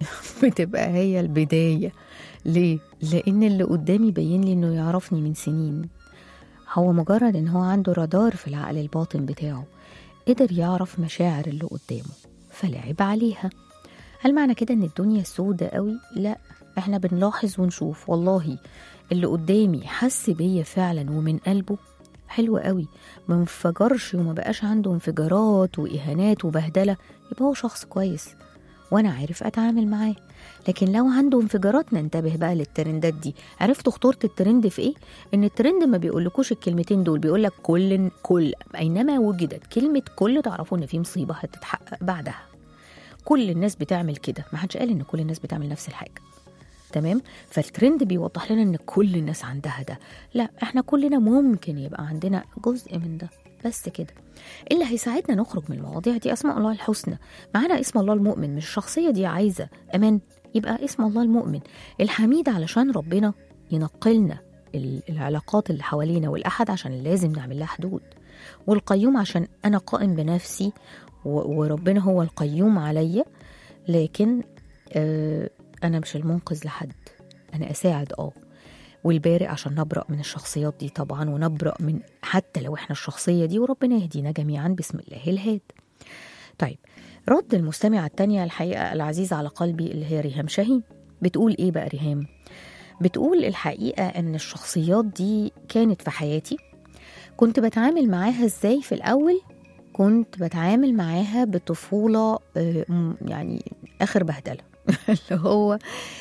بتبقى هي البداية ليه؟ لأن اللي قدامي باين لي إنه يعرفني من سنين هو مجرد إن هو عنده رادار في العقل الباطن بتاعه قدر يعرف مشاعر اللي قدامه فلعب عليها هل معنى كده إن الدنيا سودة قوي؟ لا احنا بنلاحظ ونشوف والله اللي قدامي حس بيا فعلا ومن قلبه حلو قوي ما انفجرش وما بقاش عنده انفجارات واهانات وبهدله يبقى هو شخص كويس وانا عارف اتعامل معاه لكن لو عنده انفجارات ننتبه بقى للترندات دي عرفتوا خطوره الترند في ايه ان الترند ما بيقولكوش الكلمتين دول بيقولك كل كل اينما وجدت كلمه كل تعرفوا ان في مصيبه هتتحقق بعدها كل الناس بتعمل كده ما حدش قال ان كل الناس بتعمل نفس الحاجه تمام فالترند بيوضح لنا ان كل الناس عندها ده لا احنا كلنا ممكن يبقى عندنا جزء من ده بس كده اللي هيساعدنا نخرج من المواضيع دي اسماء الله الحسنى معانا اسم الله المؤمن مش الشخصيه دي عايزه امان يبقى اسم الله المؤمن الحميد علشان ربنا ينقلنا ال- العلاقات اللي حوالينا والاحد عشان لازم نعمل لها حدود والقيوم عشان انا قائم بنفسي و- وربنا هو القيوم عليا لكن آه انا مش المنقذ لحد انا اساعد اه والبارئ عشان نبرأ من الشخصيات دي طبعا ونبرأ من حتى لو احنا الشخصية دي وربنا يهدينا جميعا بسم الله الهاد طيب رد المستمعة التانية الحقيقة العزيزة على قلبي اللي هي ريهام شاهين بتقول ايه بقى ريهام بتقول الحقيقة ان الشخصيات دي كانت في حياتي كنت بتعامل معاها ازاي في الاول كنت بتعامل معاها بطفولة آه، م- يعني اخر بهدلة اللي هو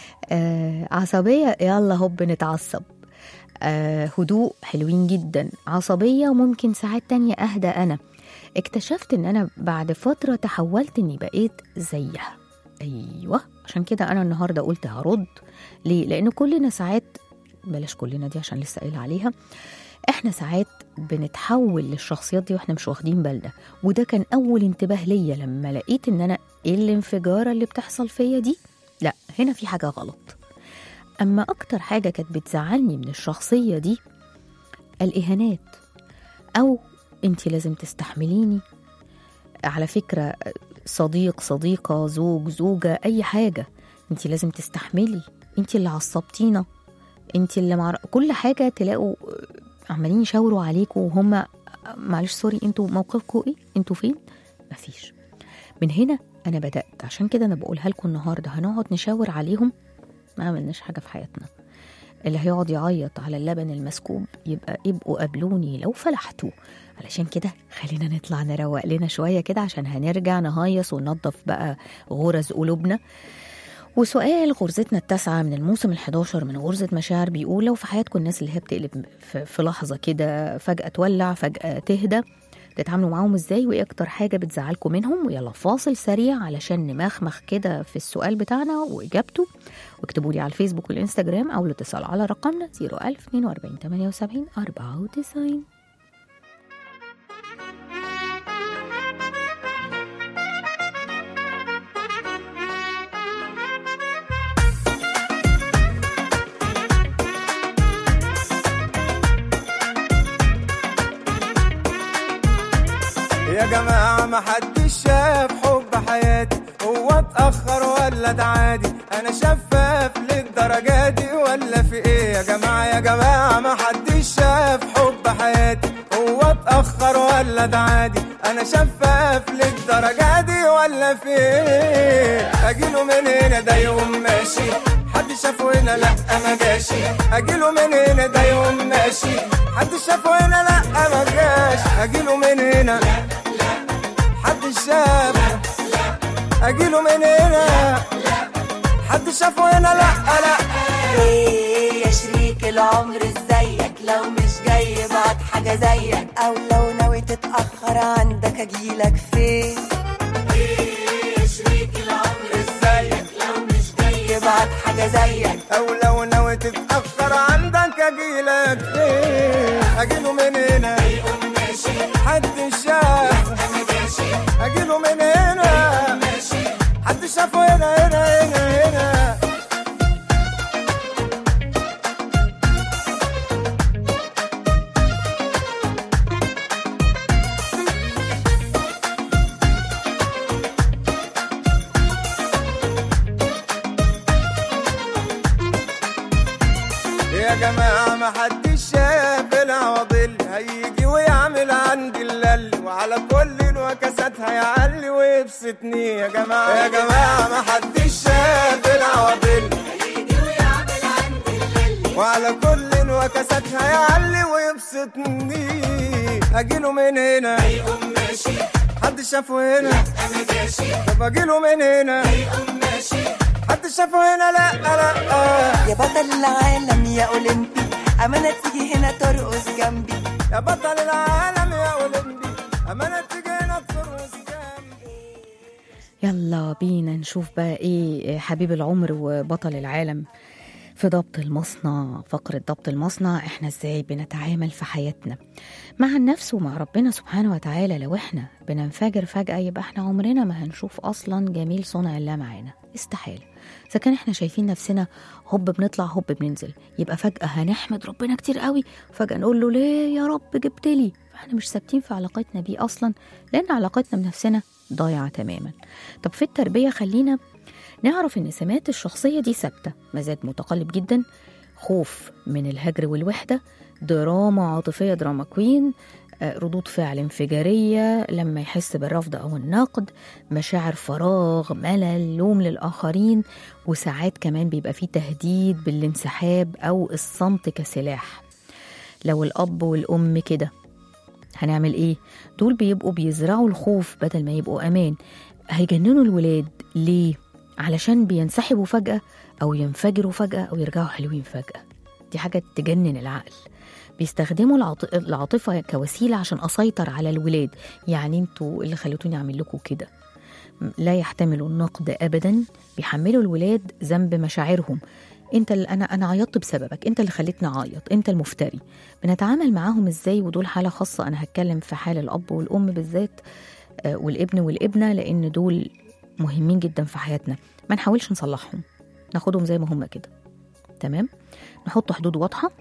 آه عصبية يلا هوب نتعصب آه هدوء حلوين جدا عصبية وممكن ساعات تانية أهدى أنا اكتشفت ان انا بعد فترة تحولت اني بقيت زيها ايوه عشان كده انا النهاردة قلت هرد ليه لان كلنا ساعات بلاش كلنا دي عشان لسه قايله عليها احنا ساعات بنتحول للشخصيات دي واحنا مش واخدين بالنا وده كان اول انتباه ليا لما لقيت ان انا ايه الانفجارة اللي بتحصل فيا دي لا هنا في حاجة غلط أما أكتر حاجة كانت بتزعلني من الشخصية دي الإهانات أو أنت لازم تستحمليني على فكرة صديق صديقة زوج زوجة أي حاجة أنت لازم تستحملي أنت اللي عصبتينا أنت اللي مع... كل حاجة تلاقوا عمالين يشاوروا عليكوا وهم معلش سوري انتوا موقفكم ايه انتوا فين مفيش من هنا انا بدات عشان كده انا بقولها لكم النهارده هنقعد نشاور عليهم ما عملناش حاجه في حياتنا اللي هيقعد يعيط على اللبن المسكوب يبقى ابقوا قابلوني لو فلحتوا علشان كده خلينا نطلع نروق لنا شويه كده عشان هنرجع نهيص وننظف بقى غرز قلوبنا وسؤال غرزتنا التاسعة من الموسم ال11 من غرزة مشاعر بيقول لو في حياتكم الناس اللي هي بتقلب في- في لحظة كده فجأة تولع فجأة تهدى تتعاملوا معاهم ازاي وايه اكتر حاجة بتزعلكم منهم ويلا فاصل سريع علشان نمخمخ كده في السؤال بتاعنا واجابته واكتبوا لي على الفيسبوك والانستجرام او الاتصال على رقمنا 01042 78 94 يا جماعة ما حدش شاف حب حياتي هو اتأخر ولا ده عادي أنا شفاف للدرجة دي ولا في إيه يا جماعة يا جماعة ما حدش شاف حب حياتي هو اتأخر ولا ده عادي أنا شفاف للدرجة دي ولا في إيه أجيله من هنا ده يقوم ماشي حد شافه هنا لأ ما جاشي أجيله من هنا ده يقوم ماشي حد شافه هنا لأ ما جاش أجيله من هنا حد شاف اجيله من هنا حد شافه هنا لا لا ايه يا شريك العمر ازيك لو مش جاي بعد حاجة زيك او لو ناوي تتأخر عندك اجيلك فين ايه يا شريك العمر ازيك لو مش جاي بعد حاجة زيك او لو ناوي تتاخر عندك اجيلك فين اجيله من هنا حد شاف اجيله من هنا حد شافه هنا هنا هنا هنا وعلى كل انعكاساتها يعلي ويبسطني يا جماعة يا جماعة ما حدش شاف العواطل وعلى كل انعكاساتها يعلي ويبسطني اجيله من هنا هيقوم ماشي حد شافه هنا انا ماشي طب اجيله من هنا هيقوم ماشي حد شافه هنا لا لا يا بطل العالم يا اولمبي امانه تيجي هنا ترقص جنبي يا بطل العالم يا اولمبي امانه تيجي هنا ترقص جنبي يلا بينا نشوف بقى ايه حبيب العمر وبطل العالم في ضبط المصنع فقرة ضبط المصنع احنا ازاي بنتعامل في حياتنا مع النفس ومع ربنا سبحانه وتعالى لو احنا بننفجر فجأة يبقى احنا عمرنا ما هنشوف اصلا جميل صنع الله معانا استحالة اذا كان احنا شايفين نفسنا هوب بنطلع هوب بننزل يبقى فجأة هنحمد ربنا كتير قوي فجأة نقول له ليه يا رب جبتلي فاحنا مش ثابتين في علاقتنا بيه اصلا لان علاقتنا بنفسنا ضايعة تماما طب في التربية خلينا نعرف ان سمات الشخصية دي ثابتة مزاج متقلب جدا خوف من الهجر والوحدة دراما عاطفية دراما كوين آه، ردود فعل انفجارية لما يحس بالرفض أو النقد مشاعر فراغ ملل لوم للآخرين وساعات كمان بيبقى فيه تهديد بالانسحاب أو الصمت كسلاح لو الأب والأم كده هنعمل إيه؟ دول بيبقوا بيزرعوا الخوف بدل ما يبقوا أمان هيجننوا الولاد ليه؟ علشان بينسحبوا فجأة أو ينفجروا فجأة أو يرجعوا حلوين فجأة دي حاجة تجنن العقل بيستخدموا العاط- العاطفة كوسيلة عشان أسيطر على الولاد يعني انتوا اللي خليتوني أعمل لكم كده لا يحتملوا النقد أبدا بيحملوا الولاد ذنب مشاعرهم انت اللي انا انا عيطت بسببك انت اللي خليتني اعيط انت المفتري بنتعامل معاهم ازاي ودول حاله خاصه انا هتكلم في حال الاب والام بالذات آه، والابن والابنه لان دول مهمين جدا في حياتنا ما نحاولش نصلحهم ناخدهم زي ما هم كده تمام نحط حدود واضحه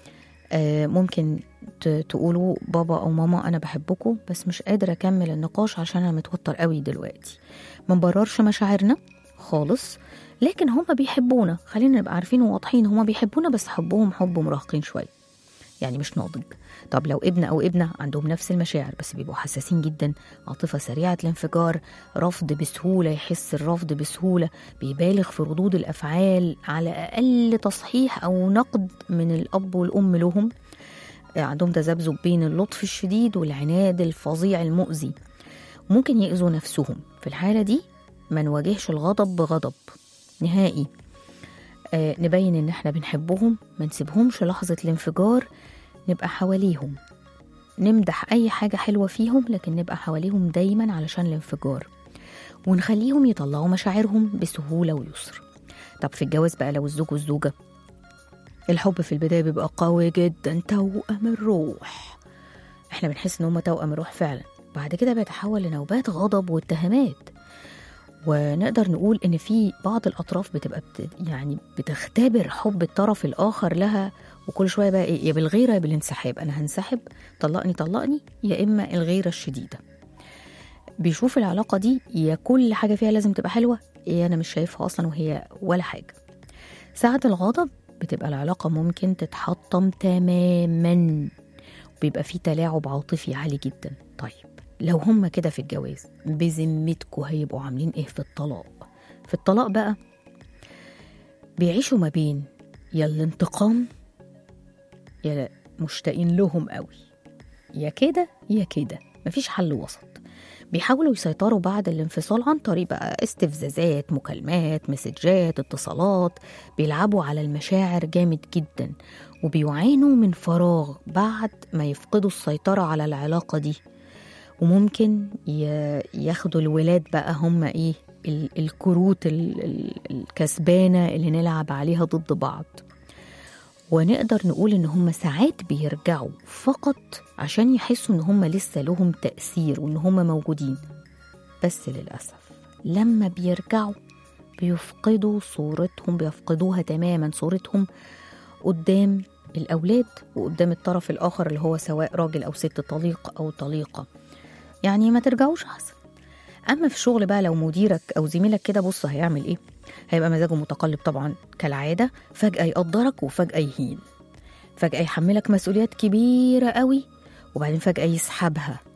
آه، ممكن ت- تقولوا بابا او ماما انا بحبكم بس مش قادر اكمل النقاش عشان انا متوتر قوي دلوقتي ما نبررش مشاعرنا خالص لكن هما بيحبونا خلينا نبقى عارفين وواضحين هما بيحبونا بس حبهم حب مراهقين شويه يعني مش ناضج طب لو ابن او ابنه عندهم نفس المشاعر بس بيبقوا حساسين جدا عاطفه سريعه الانفجار رفض بسهوله يحس الرفض بسهوله بيبالغ في ردود الافعال على اقل تصحيح او نقد من الاب والام لهم عندهم تذبذب بين اللطف الشديد والعناد الفظيع المؤذي ممكن يأذوا نفسهم في الحالة دي ما نواجهش الغضب بغضب نهائي آه نبين ان احنا بنحبهم ما نسيبهمش لحظة الانفجار نبقى حواليهم نمدح اي حاجة حلوة فيهم لكن نبقى حواليهم دايما علشان الانفجار ونخليهم يطلعوا مشاعرهم بسهولة ويسر طب في الجواز بقى لو الزوج والزوجة الحب في البداية بيبقى قوي جدا توأم الروح احنا بنحس ان هما توأم الروح فعلا بعد كده بيتحول لنوبات غضب واتهامات ونقدر نقول ان في بعض الاطراف بتبقى بت يعني بتختبر حب الطرف الاخر لها وكل شويه بقى ايه يا بالغيره يا بالانسحاب انا هنسحب طلقني طلقني يا اما الغيره الشديده بيشوف العلاقه دي يا كل حاجه فيها لازم تبقى حلوه يا انا مش شايفها اصلا وهي ولا حاجه ساعة الغضب بتبقى العلاقة ممكن تتحطم تماما بيبقى في تلاعب عاطفي عالي جدا طيب لو هما كده في الجواز بذمتكوا هيبقوا عاملين ايه في الطلاق في الطلاق بقى بيعيشوا ما بين يا الانتقام يا مشتاقين لهم قوي يا كده يا كده مفيش حل وسط بيحاولوا يسيطروا بعد الانفصال عن طريق بقى استفزازات مكالمات مسجات اتصالات بيلعبوا على المشاعر جامد جدا وبيعانوا من فراغ بعد ما يفقدوا السيطرة على العلاقة دي وممكن ي- ياخدوا الولاد بقى هم ايه ال- الكروت ال- ال- الكسبانة اللي نلعب عليها ضد بعض ونقدر نقول ان هم ساعات بيرجعوا فقط عشان يحسوا ان هم لسه لهم تأثير وان هم موجودين بس للأسف لما بيرجعوا بيفقدوا صورتهم بيفقدوها تماما صورتهم قدام الأولاد وقدام الطرف الآخر اللي هو سواء راجل أو ست طليق أو طليقة يعني ما ترجعوش أحسن أما في الشغل بقى لو مديرك أو زميلك كده بص هيعمل إيه هيبقى مزاجه متقلب طبعا كالعادة فجأة يقدرك وفجأة يهين فجأة يحملك مسؤوليات كبيرة قوي وبعدين فجأة يسحبها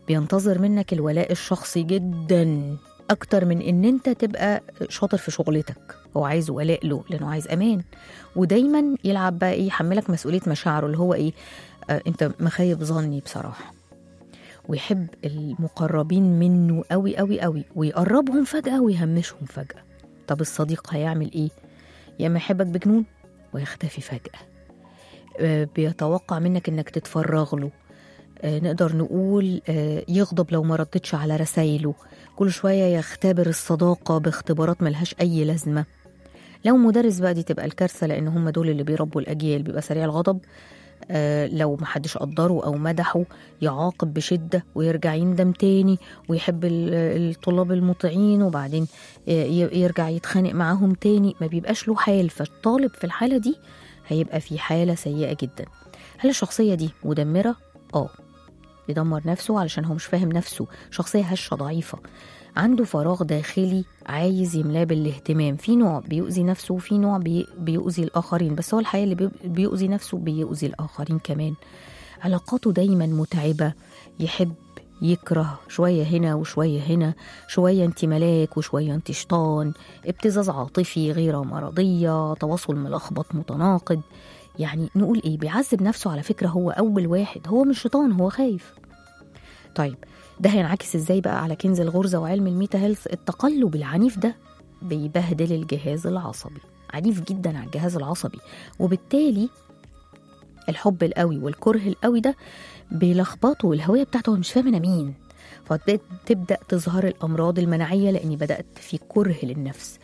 بينتظر منك الولاء الشخصي جدا اكتر من ان انت تبقى شاطر في شغلتك هو عايز ولاء له لانه عايز امان ودايما يلعب بقى ايه يحملك مسؤوليه مشاعره اللي هو ايه آه انت مخيب ظني بصراحه ويحب المقربين منه قوي قوي قوي ويقربهم فجاه ويهمشهم فجاه طب الصديق هيعمل ايه يا اما يحبك بجنون ويختفي فجاه آه، بيتوقع منك انك تتفرغ له آه، نقدر نقول آه، يغضب لو ما ردتش على رسايله كل شوية يختبر الصداقة باختبارات ملهاش أي لازمة لو مدرس بقى دي تبقى الكارثة لأن هم دول اللي بيربوا الأجيال بيبقى سريع الغضب آه، لو محدش قدره أو مدحه يعاقب بشدة ويرجع يندم تاني ويحب ال- الطلاب المطيعين وبعدين ي- يرجع يتخانق معاهم تاني ما بيبقاش له حال فالطالب في الحالة دي هيبقى في حالة سيئة جدا هل الشخصية دي مدمرة؟ آه بيدمر نفسه علشان هو مش فاهم نفسه شخصية هشة ضعيفة عنده فراغ داخلي عايز يملاه بالاهتمام في نوع بيؤذي نفسه وفي نوع بي- بيؤذي الآخرين بس هو الحقيقة اللي بي- بيؤذي نفسه بيؤذي الآخرين كمان علاقاته دايما متعبة يحب يكره شوية هنا وشوية هنا شوية انت ملاك وشوية انت شيطان ابتزاز عاطفي غير مرضية تواصل ملخبط متناقض يعني نقول ايه بيعذب نفسه على فكرة هو أول واحد هو مش شيطان هو خايف طيب ده هينعكس ازاي بقى على كنز الغرزة وعلم الميتا هيلث التقلب العنيف ده بيبهدل الجهاز العصبي عنيف جدا على الجهاز العصبي وبالتالي الحب القوي والكره القوي ده بيلخبطوا الهوية بتاعته هو مش فاهم أنا مين فتبدأ تظهر الأمراض المناعية لأني بدأت في كره للنفس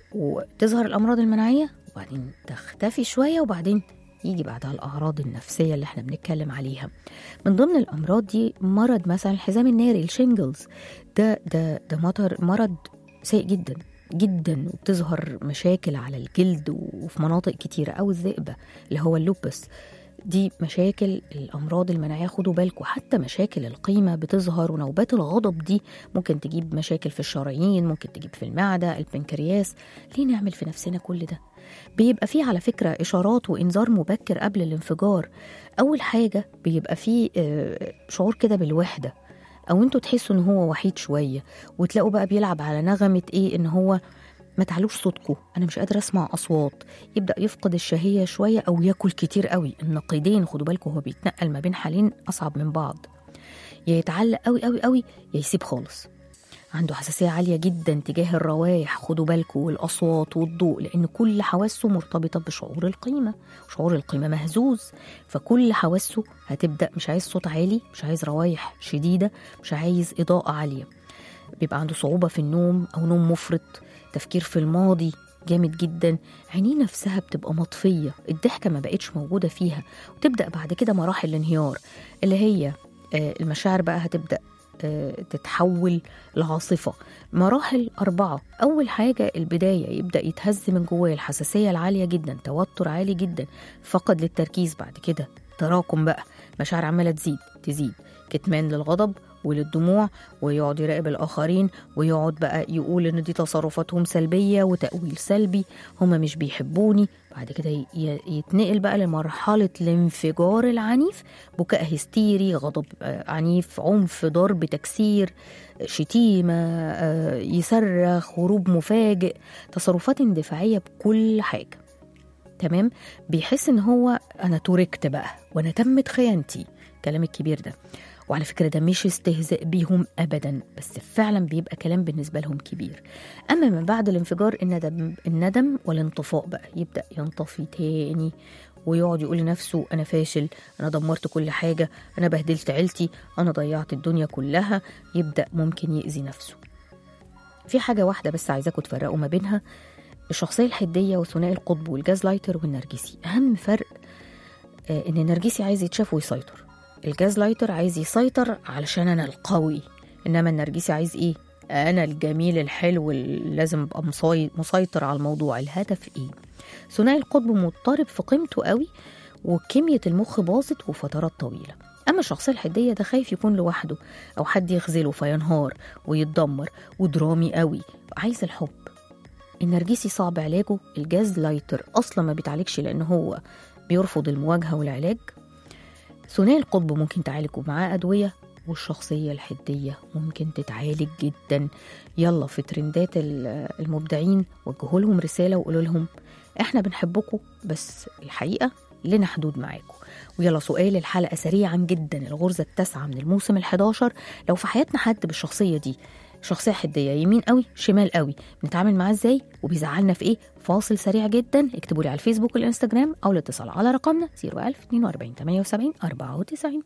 وتظهر الأمراض المناعية وبعدين تختفي شوية وبعدين يجي بعدها الأعراض النفسية اللي احنا بنتكلم عليها من ضمن الأمراض دي مرض مثلا الحزام الناري الشينجلز ده ده ده مطر مرض سيء جدا جدا وبتظهر مشاكل على الجلد وفي مناطق كتيرة أو الذئبة اللي هو اللوبس دي مشاكل الأمراض المناعية خدوا بالكم حتى مشاكل القيمة بتظهر ونوبات الغضب دي ممكن تجيب مشاكل في الشرايين ممكن تجيب في المعدة البنكرياس ليه نعمل في نفسنا كل ده بيبقى فيه على فكرة إشارات وإنذار مبكر قبل الانفجار أول حاجة بيبقى فيه آه، شعور كده بالوحدة أو أنتوا تحسوا إن هو وحيد شوية وتلاقوا بقى بيلعب على نغمة إيه إن هو ما تعلوش صوتكم انا مش قادره اسمع اصوات يبدا يفقد الشهيه شويه او ياكل كتير قوي النقيضين خدوا بالكم هو بيتنقل ما بين حالين اصعب من بعض يا يتعلق قوي قوي قوي يا يسيب خالص عنده حساسية عالية جدا تجاه الروائح خدوا بالكم والأصوات والضوء لأن كل حواسه مرتبطة بشعور القيمة شعور القيمة مهزوز فكل حواسه هتبدأ مش عايز صوت عالي مش عايز روايح شديدة مش عايز إضاءة عالية بيبقى عنده صعوبة في النوم أو نوم مفرط تفكير في الماضي جامد جدا عينيه نفسها بتبقى مطفية الضحكة ما بقتش موجودة فيها وتبدأ بعد كده مراحل الانهيار اللي هي آه، المشاعر بقى هتبدأ آه، تتحول لعاصفة مراحل أربعة أول حاجة البداية يبدأ يتهز من جواه الحساسية العالية جدا توتر عالي جدا فقد للتركيز بعد كده تراكم بقى مشاعر عمالة تزيد تزيد كتمان للغضب وللدموع ويقعد يراقب الآخرين ويقعد بقى يقول إن دي تصرفاتهم سلبية وتأويل سلبي هما مش بيحبوني بعد كده ي- ي- يتنقل بقى لمرحلة الانفجار العنيف بكاء هستيري غضب آه، عنيف عنف ضرب تكسير شتيمة آه، يصرخ هروب مفاجئ تصرفات اندفاعية بكل حاجة تمام بيحس ان هو انا تركت بقى وانا تمت خيانتي الكلام الكبير ده وعلى فكرة ده مش استهزاء بيهم أبدا بس فعلا بيبقى كلام بالنسبة لهم كبير أما من بعد الانفجار الندم, الندم والانطفاء بقى يبدأ ينطفي تاني ويقعد يقول لنفسه أنا فاشل أنا دمرت كل حاجة أنا بهدلت عيلتي أنا ضيعت الدنيا كلها يبدأ ممكن يأذي نفسه في حاجة واحدة بس عايزاكم تفرقوا ما بينها الشخصية الحدية وثنائي القطب والجاز لايتر والنرجسي أهم فرق آه، إن النرجسي عايز يتشاف ويسيطر الجاز لايتر عايز يسيطر علشان أنا القوي إنما النرجسي عايز إيه؟ أنا الجميل الحلو اللي لازم أبقى مصاي- مسيطر على الموضوع الهدف إيه؟ ثنائي القطب مضطرب في قيمته قوي وكمية المخ باظت وفترات طويلة أما الشخصية الحدية ده خايف يكون لوحده أو حد يخذله فينهار ويتدمر ودرامي قوي عايز الحب النرجسي صعب علاجه الجاز لايتر اصلا ما بيتعالجش لان هو بيرفض المواجهه والعلاج ثنائي القطب ممكن تعالجه معاه ادويه والشخصية الحدية ممكن تتعالج جدا يلا في ترندات ال- المبدعين وجهوا لهم رسالة وقولوا لهم احنا بنحبكم بس الحقيقة لنا حدود معاكم ويلا سؤال الحلقة سريعا جدا الغرزة التاسعة من الموسم الحداشر لو في حياتنا حد بالشخصية دي شخصية حدية يمين قوي شمال قوي بنتعامل معاه ازاي وبيزعلنا في ايه فاصل سريع جدا اكتبوا لي على الفيسبوك والانستجرام او الاتصال على رقمنا 01000 42 78 94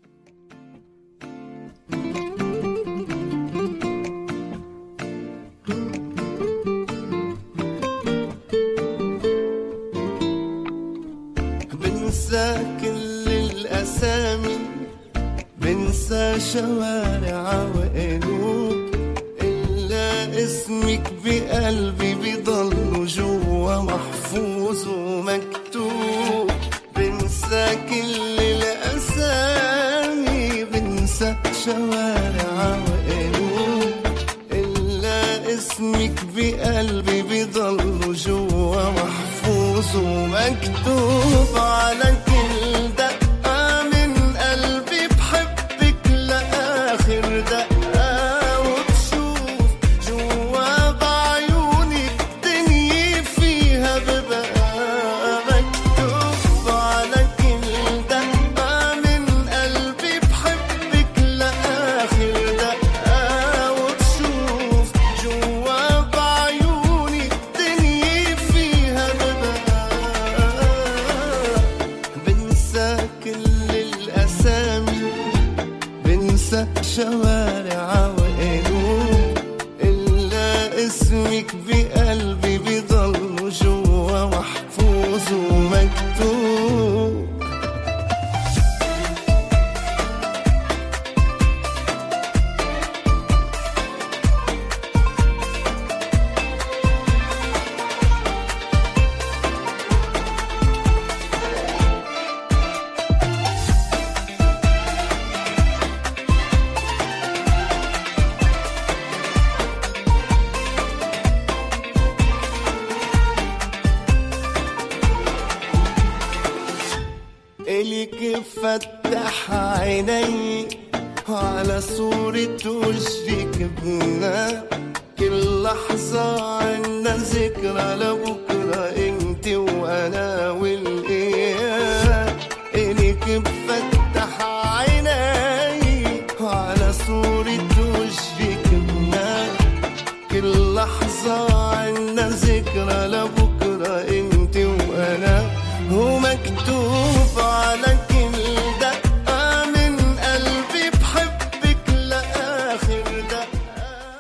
بنسى كل الأسامي بنسى شوارع وقلوب إلا اسمك بقلبي بضل جوا محفوظ ومكتوب بنسى كل الأسامي بنسى شوارع وقلوب إلا اسمك بقلبي بضل جوا محفوظ ومكتوب على كل دقة من قلبي بحبك لآخر دقة وبشوف جوا بعيوني الدنيا فيها ببقى مكتوب على كل دقة من قلبي بحبك لآخر دقة وبشوف جوا بعيوني الدنيا فيها ببقى بنسى كل الأسامي بنسى شوارع وقلوب إلا اسمك بقلبي بضل جوا محفوظ ومكتوب إلك فتح عيني على صورة وجهك بنا كل لحظة عنا ذكرى لبكرة انت وانا والإيام إلك بفتح عيني على صورة وجهك بنا كل لحظة عنا ذكرى لبكرة انت وانا ومكتوب على كل دقة من قلبي بحبك لآخر دقة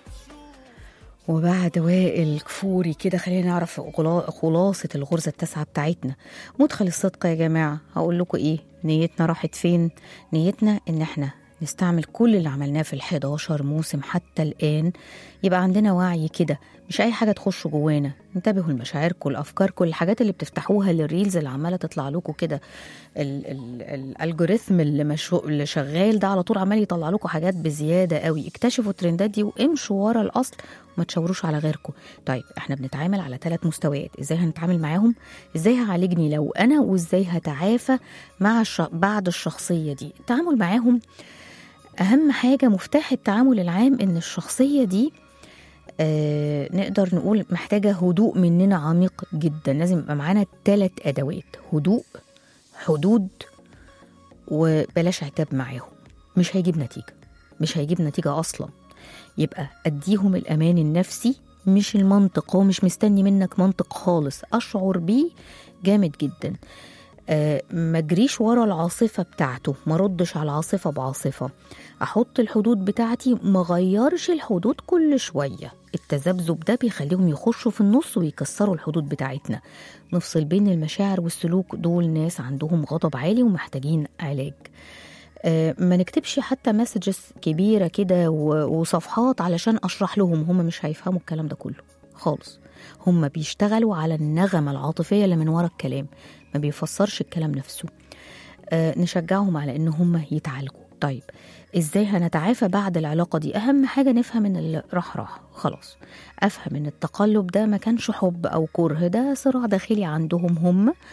وبعد وائل كفوري كده خلينا نعرف غلا- خلاصة الغرزة التاسعة بتاعتنا مدخل الصدق يا جماعة هقول لكم ايه نيتنا راحت فين نيتنا ان احنا نستعمل كل اللي عملناه في ال11 موسم حتى الآن يبقى عندنا وعي كده مش أي حاجة تخش جوانا انتبهوا لمشاعركم لأفكاركم الحاجات اللي بتفتحوها للريلز اللي عمالة تطلع لكم كده ال- ال- الالجوريثم اللي, مشو... اللي شغال ده على طول عمال يطلع لكم حاجات بزيادة قوي اكتشفوا الترندات دي وامشوا ورا الأصل وما تشاوروش على غيركم طيب احنا بنتعامل على ثلاث مستويات ازاي هنتعامل معاهم ازاي هعالجني لو انا وازاي هتعافى مع الش... بعد الشخصية دي التعامل معاهم اهم حاجه مفتاح التعامل العام ان الشخصيه دي آه نقدر نقول محتاجه هدوء مننا عميق جدا لازم يبقى معانا ثلاث ادوات هدوء حدود وبلاش عتاب معاهم مش هيجيب نتيجه مش هيجيب نتيجه اصلا يبقى اديهم الامان النفسي مش المنطق هو مش مستني منك منطق خالص اشعر بيه جامد جدا آه، ما اجريش ورا العاصفه بتاعته ما ردش على العاصفه بعاصفه احط الحدود بتاعتي ما غيرش الحدود كل شويه التذبذب ده بيخليهم يخشوا في النص ويكسروا الحدود بتاعتنا نفصل بين المشاعر والسلوك دول ناس عندهم غضب عالي ومحتاجين علاج آه، ما نكتبش حتى مسجز كبيره كده و- وصفحات علشان اشرح لهم هم مش هيفهموا الكلام ده كله خالص هم بيشتغلوا على النغمه العاطفيه اللي من ورا الكلام ما بيفسرش الكلام نفسه آه نشجعهم على ان هم يتعالجوا طيب ازاي هنتعافى بعد العلاقه دي اهم حاجه نفهم ان اللي راح راح خلاص افهم ان التقلب ده ما كانش حب او كره ده صراع داخلي عندهم هم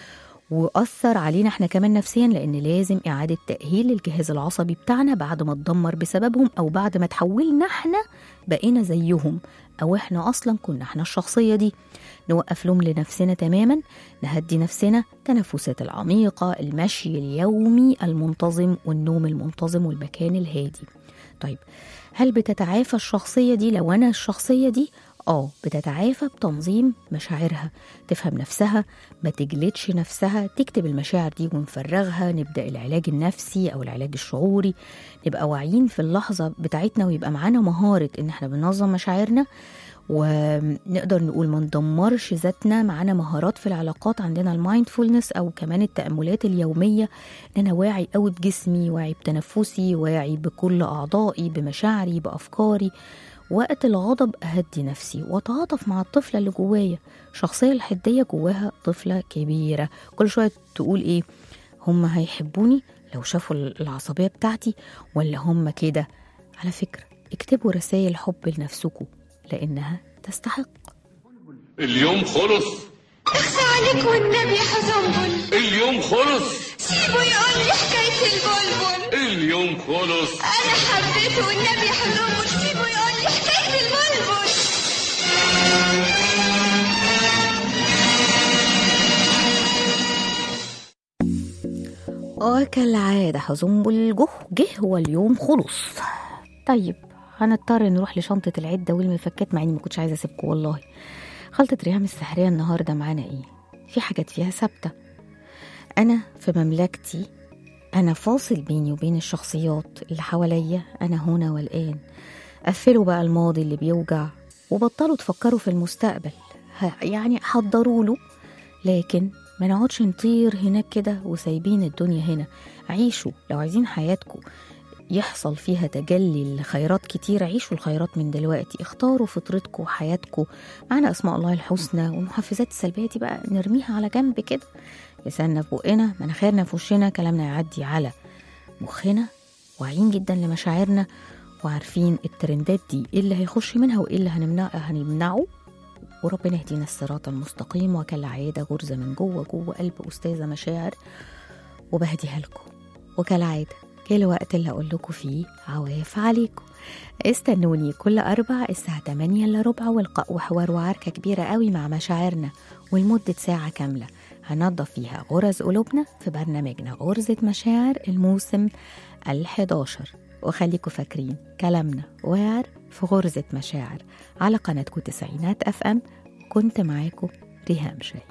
وأثر علينا احنا كمان نفسيا لأن لازم إعادة تأهيل للجهاز العصبي بتاعنا بعد ما اتدمر بسببهم أو بعد ما تحولنا احنا بقينا زيهم أو احنا أصلا كنا احنا الشخصية دي نوقف لوم لنفسنا تماما نهدي نفسنا التنفسات العميقة المشي اليومي المنتظم والنوم المنتظم والمكان الهادي طيب هل بتتعافى الشخصية دي لو أنا الشخصية دي؟ آه بتتعافى بتنظيم مشاعرها تفهم نفسها ما تجلدش نفسها تكتب المشاعر دي ونفرغها نبدأ العلاج النفسي أو العلاج الشعوري نبقى واعيين في اللحظة بتاعتنا ويبقى معانا مهارة إن احنا بننظم مشاعرنا ونقدر نقول ما ندمرش ذاتنا معانا مهارات في العلاقات عندنا المايندفولنس او كمان التاملات اليوميه ان انا واعي قوي بجسمي واعي بتنفسي واعي بكل اعضائي بمشاعري بافكاري وقت الغضب اهدي نفسي واتعاطف مع الطفله اللي جوايا الشخصيه الحديه جواها طفله كبيره كل شويه تقول ايه هم هيحبوني لو شافوا العصبيه بتاعتي ولا هم كده على فكره اكتبوا رسائل حب لنفسكم لانها تستحق اليوم خلص اخفى عليك والنبي يا حزنبل اليوم خلص سيبه يقول لي حكاية البلبل اليوم خلص أنا حبيته والنبي يا حزنبل سيبه يقول لي حكاية البلبل وكالعادة حزنبل جه جه واليوم خلص طيب هنضطر نروح لشنطة العدة والمفكات مع اني ما كنتش عايزة اسيبكم والله خلطة ريهام السحرية النهاردة معانا ايه في حاجات فيها ثابتة أنا في مملكتي أنا فاصل بيني وبين الشخصيات اللي حواليا أنا هنا والآن قفلوا بقى الماضي اللي بيوجع وبطلوا تفكروا في المستقبل ه- يعني حضروا له لكن ما نقعدش نطير هناك كده وسايبين الدنيا هنا عيشوا لو عايزين حياتكم يحصل فيها تجلي لخيرات كتير عيشوا الخيرات من دلوقتي اختاروا فطرتكم وحياتكم معانا اسماء الله الحسنى والمحفزات السلبيه دي بقى نرميها على جنب كده لساننا في بقنا مناخيرنا في وشنا كلامنا يعدي على مخنا واعيين جدا لمشاعرنا وعارفين الترندات دي ايه اللي هيخش منها وايه اللي هنمنع هنمنعه وربنا يهدينا الصراط المستقيم وكالعادة غرزة من جوه جوه قلب أستاذة مشاعر وبهديها لكم وكالعادة جه الوقت اللي أقول لكم فيه عواف عليكم استنوني كل أربع الساعة 8 إلا ربع ولقاء وحوار وعركة كبيرة قوي مع مشاعرنا ولمدة ساعة كاملة هنضف فيها غرز قلوبنا في برنامجنا غرزة مشاعر الموسم الحداشر وخليكم فاكرين كلامنا واعر في غرزة مشاعر على قناتكم تسعينات اف ام كنت معاكم ريهام شاهين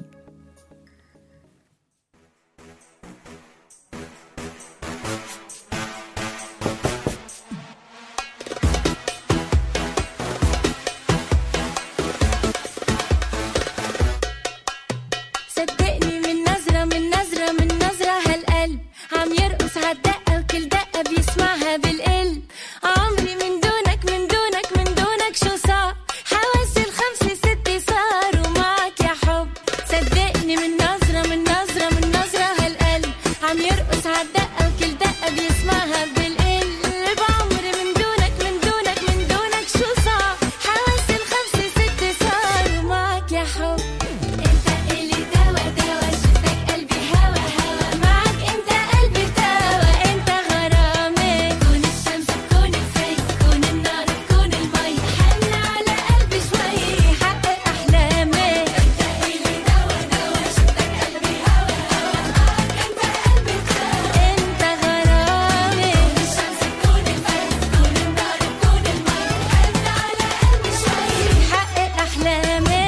صدقني من نظرة من نظرة من نظرة هالقلب عم يرقص عالدقة وكل دقة بيسمعها بالقلب عمري من دونك من دونك من دونك شو صار حواسي الخمسة ستة صاروا معك يا حب صدقني من نظرة من نظرة من نظرة هالقلب عم يرقص عالدقة وكل دقة بيسمعها بالقلب عمري من دونك من دونك من دونك شو صار حواسي الخمسة ستة صاروا معك يا حب انت اللي دوا دوا شفتك قلبي هوا هوا معك انت قلبي توا انت غرامي كون الشمس كون الفيك كون النار كون المي حن على قلبي شوي حقق احلامي انت اللي دوا دوا شفتك قلبي هوا هوا معك انت قلبي توا انت غرامي كون الشمس كون الفيك كون النار كون المي حن على قلبي شوي حقق احلامي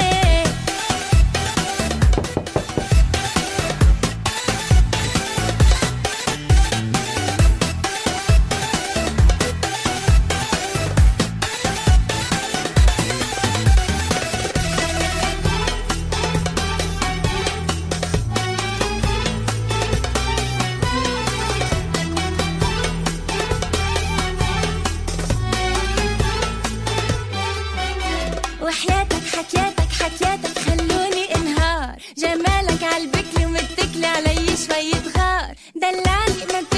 وحياتك حكياتك حكياتك خلوني انهار جمالك عالبكل ومتكلي علي شوية غار دلعني ما